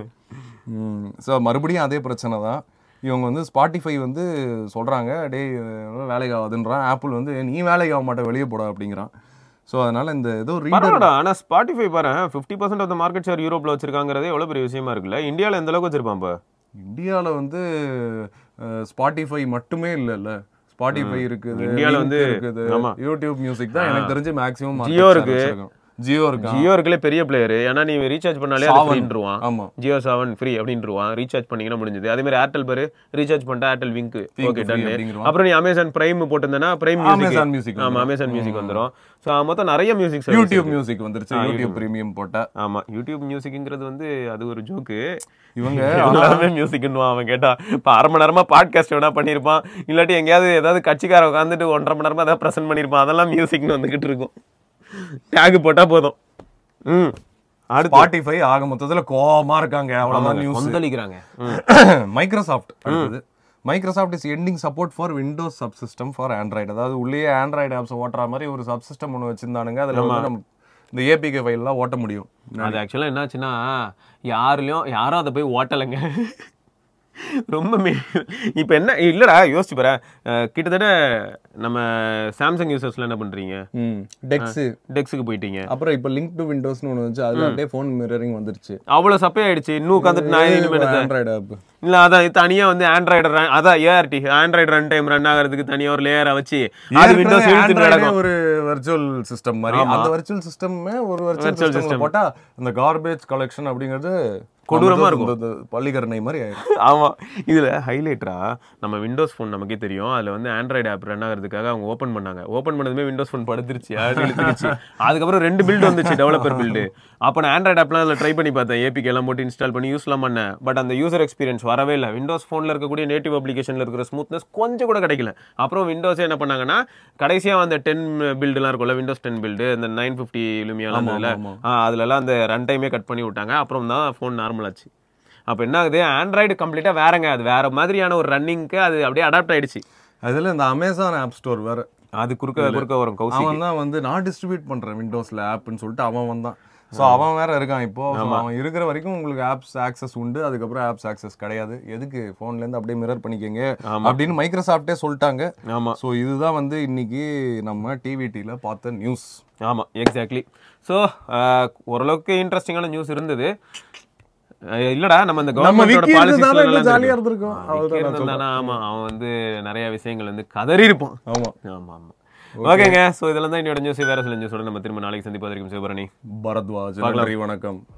[SPEAKER 2] ஸோ மறுபடியும் அதே பிரச்சனை தான் இவங்க வந்து ஸ்பாட்டிஃபை வந்து சொல்றாங்க டேய் இதெல்லாம் வேலைக்கு ஆகுதுன்றான் ஆப்பிள் வந்து நீ வேலைக்கு ஆக மாட்டே வெளியே போடா அப்படிங்கிறான் ஸோ அதனால இந்த ஏதோ ரீடர்
[SPEAKER 1] பரவாயில்ல ஆனா ஸ்பாட்டிஃபை பாரு fifty percent of market share யூரோப்ல வச்சிருக்காங்கிறதே எவ்வளவு பெரிய விஷயமா இருக்குல்ல இந்தியால எந்த அளவுக்கு வச்சிருப்பான் இப்ப
[SPEAKER 2] இந்தியால வந்து ஸ்பாட்டிஃபை மட்டுமே இல்லைல்ல ஸ்பாட்டிஃபை இருக்குது
[SPEAKER 1] இந்தியால
[SPEAKER 2] Link
[SPEAKER 1] வந்து-
[SPEAKER 2] இருக்குது
[SPEAKER 1] ஆமா.
[SPEAKER 2] யூடியூப் மியூசிக் தான் எனக்கு தெரிஞ்சு மேக்ஸிமம்
[SPEAKER 1] ஜியோ இருக்கு.
[SPEAKER 2] ஜியோ இருக்கு
[SPEAKER 1] ஜியோ இருக்குல்ல பெரிய பிளேயர் ஏன்னா நீ ரீசார்ஜ் பண்ணாலே அது
[SPEAKER 2] Savan.
[SPEAKER 1] ஃப்ரீன்றுவான்
[SPEAKER 2] ஆமா
[SPEAKER 1] ஜியோ செவன் ஃப்ரீ அப்படின்ட்டுருவான் ரீசார்ஜ் பண்ணீங்கன்னா முடிஞ்சது அதே மாதிரி ஏர்டெல் பாரு ரீசார்ஜ் பண்ணிட்டா Airtel Wynk okay
[SPEAKER 2] free
[SPEAKER 1] done
[SPEAKER 2] அப்படிங்கிறவான்.
[SPEAKER 1] அப்புறம் நீ அமேசான் பிரைம் போட்டிருந்தேன்னா பிரைம் மியூசிக்
[SPEAKER 2] அமேசான் மியூசிக்
[SPEAKER 1] ஆமா அமேசான் மியூசிக் வந்துரும் ஸோ மொத்தம் நிறைய மியூசிக்
[SPEAKER 2] யூடியூப் மியூசிக் வந்துருச்சு யூடியூப் பிரீமியம் போட்டா
[SPEAKER 1] ஆமா யூடியூப் மியூசிக்ங்கிறது வந்து அது ஒரு ஜோக்கு
[SPEAKER 2] இவங்க
[SPEAKER 1] எல்லாருமே மியூசிக்னுவான் அவன் கேட்டா இப்போ அரை மணி நேரமா பாட்காஸ்ட் வேணா பண்ணியிருப்பான் இல்லாட்டி எங்கேயாவது ஏதாவது கட்சிக்கார உட்காந்துட்டு ஒன்றரை மணி நேரமா ஏதாவது ப்ரெசென்ட் பண்ணியிருப்பான் அதெல்லாம் மியூசிக்னு வந்துகிட்டு இருக்கும் டேக் போட்டா போதும் ம் அடுத்து
[SPEAKER 2] ஸ்பாட்டிஃபை ஆக மொத்தத்துல கோவமா இருக்காங்க அவ்வளவுதான் நியூஸ்
[SPEAKER 1] கொந்தளிக்கிறாங்க ம்.
[SPEAKER 2] மைக்ரோசாஃப்ட் அடுத்தது Microsoft is ending support for Windows subsystem for Android அதாவது உள்ளே ஆண்ட்ராய்டு ஆப்ஸ் ஓட்டுற மாதிரி ஒரு சப்சிஸ்டம் ஒன்று வச்சிருந்தானுங்க அதுல வந்து நம்ம இந்த ஏபிகே ஃபைல்லாம் ஓட்ட முடியும்
[SPEAKER 1] அது ஆக்சுவலாக என்னாச்சுன்னா யாருலையும் யாரும் அதை போய் ஓட்டலைங்க ரொம்ப இப்போ என்ன இல்லடா யோசிச்சு பாரு அஹ், கிட்டத்தட்ட நம்ம சாம்சங் யூசர்ஸ்ல என்ன பண்றீங்க
[SPEAKER 2] ம் டெக்ஸ்
[SPEAKER 1] டெக்ஸுக்கு போயிட்டீங்க
[SPEAKER 2] அப்புறம் இப்போ லிங்க் டு விண்டோஸ்னு ஒன்று வந்துச்சு அதுல அப்படியே ஃபோன் மிரரிங் வந்துருச்சு
[SPEAKER 1] அவ்வளவு சப்பையாயிடுச்சு இன்னும் உட்காந்துட்டு நான் இனிமேல்
[SPEAKER 2] ஆண்ட்ராய்டு ஆப்
[SPEAKER 1] இல்ல அதான் இது தனியா வந்து ஆண்ட்ராய்டு ரன் அதான் ART Android run time run ஆகிறதுக்கு தனியா ஒரு லேயரை வச்சு அது விண்டோஸ் இழுத்து நடக்கும்
[SPEAKER 2] ஒரு வர்ச்சுவல் சிஸ்டம் மாதிரி அந்த வர்ச்சுவல் சிஸ்டமே ஒரு வர்ச்சுவல் சிஸ்டம் போட்டா அந்த கார்பேஜ் கலெக்ஷன் அப்படிங்கிறது
[SPEAKER 1] கொடூரமா
[SPEAKER 2] நம்ம இந்த- இந்த பள்ளிக்கரணை மாதிரி ஆயிடும்
[SPEAKER 1] ஆமா இதுல ஹைலைட்டரா நம்ம விண்டோஸ் ஃபோன் நமக்கே தெரியும் அதுல வந்து ஆண்ட்ராய்டு ஆப் ரன் ஆகிறதுக்காக அவங்க ஓபன் பண்ணாங்க ஓபன் பண்ணதுமே விண்டோஸ் ஃபோன் படுத்துருச்சு அது இழுத்துருச்சு அதுக்கப்புறம் ரெண்டு பில்டு வந்துச்சு டெவலப்பர் பில்டு அப்போ நான் ஆண்ட்ராய்டு ஆப்லாம் அதில் ட்ரை பண்ணி பார்த்தேன் ஏபிகே எல்லாம் போட்டு இன்ஸ்டால் பண்ணி யூஸ்லாம் பண்ணேன் பட் அந்த யூசர் எக்ஸ்பீரியன்ஸ் வரவே இல்லை விண்டோஸ் ஃபோனில் இருக்கக்கூடிய நேட்டிவ் அப்ளிகேஷன்ல இருக்கிற ஸ்மூத்னஸ் கொஞ்சம் கூட கிடைக்கல அப்புறம் விண்டோஸே என்ன பண்ணாங்கன்னா கடைசியா அந்த டென் பில்டுலாம் இருக்கும்ல விண்டோஸ் டென் பில்டு இந்த நைன் ஃபிஃப்டி லுமியாலாம் அதில்
[SPEAKER 2] ஆமா.
[SPEAKER 1] அதுலலாம் அந்த ரன் டைமே கட் பண்ணி விட்டாங்க அப்புறம் தான் ஃபோன் நார்மல் ஆச்சு அப்போ என்ன ஆகுது ஆண்ட்ராய்டு கம்ப்ளீட்டாக வேறங்க அது வேற மாதிரியான ஒரு ரன்னிங்க்கு அது அப்படியே அடாப்ட் ஆயிடுச்சு
[SPEAKER 2] அதுல இந்த அமேசான் ஆப் ஸ்டோர் வேற
[SPEAKER 1] அது குறுக்க குறுக்க வரும் கௌசி
[SPEAKER 2] அவன் தான் வந்து நான் டிஸ்ட்ரிபியூட் பண்றேன் விண்டோஸ்ல ஆப்னு சொல்லிட்டு அவன் வந்தான் ஸோ அவன் வேற இருக்கான் இப்போ So, அவன் இருக்கிற வரைக்கும் உங்களுக்கு ஆப்ஸ் ஆக்சஸ் உண்டு அதுக்கப்புறம் ஆப்ஸ் ஆக்சஸ் கிடையாது எதுக்கு போன்ல இருந்து அப்படியே மிரர் பண்ணிக்கங்க அப்படின்னு மைக்ரோசாஃப்டே சொல்லிட்டாங்க
[SPEAKER 1] ஆமா
[SPEAKER 2] ஸோ இதுதான் வந்து இன்னைக்கு நம்ம டிவிடியில் பார்த்த நியூஸ்
[SPEAKER 1] ஆமா எக்ஸாக்ட்லி ஸோ ஓரளவுக்கு இன்ட்ரெஸ்டிங்கான நியூஸ் இருந்தது அஹ் இல்லடா நம்ம இந்த
[SPEAKER 2] நம்ம
[SPEAKER 1] கவர்மெண்டோட
[SPEAKER 2] விக்கி இருந்ததால இன்னும்
[SPEAKER 1] பாலிசிஸ்
[SPEAKER 2] ஜாலியா இருந்திருக்கும் அவ்வளவுதான் நான்
[SPEAKER 1] இருந்தானா ஆமா அவன் வந்து நிறைய விஷயங்கள் வந்து கதறி இருப்பான்
[SPEAKER 2] ஆமா
[SPEAKER 1] ஆமா ஆமா ஓகேங்க ஸோ இதெல்லாம் தான் என்னோட நியூஸ் வேற சில நியூஸோட நம்ம திரும்ப நாளைக்கு சந்திப்பதற்கும் சிவபரணி
[SPEAKER 2] பரத்வாஜ் நன்றி வணக்கம்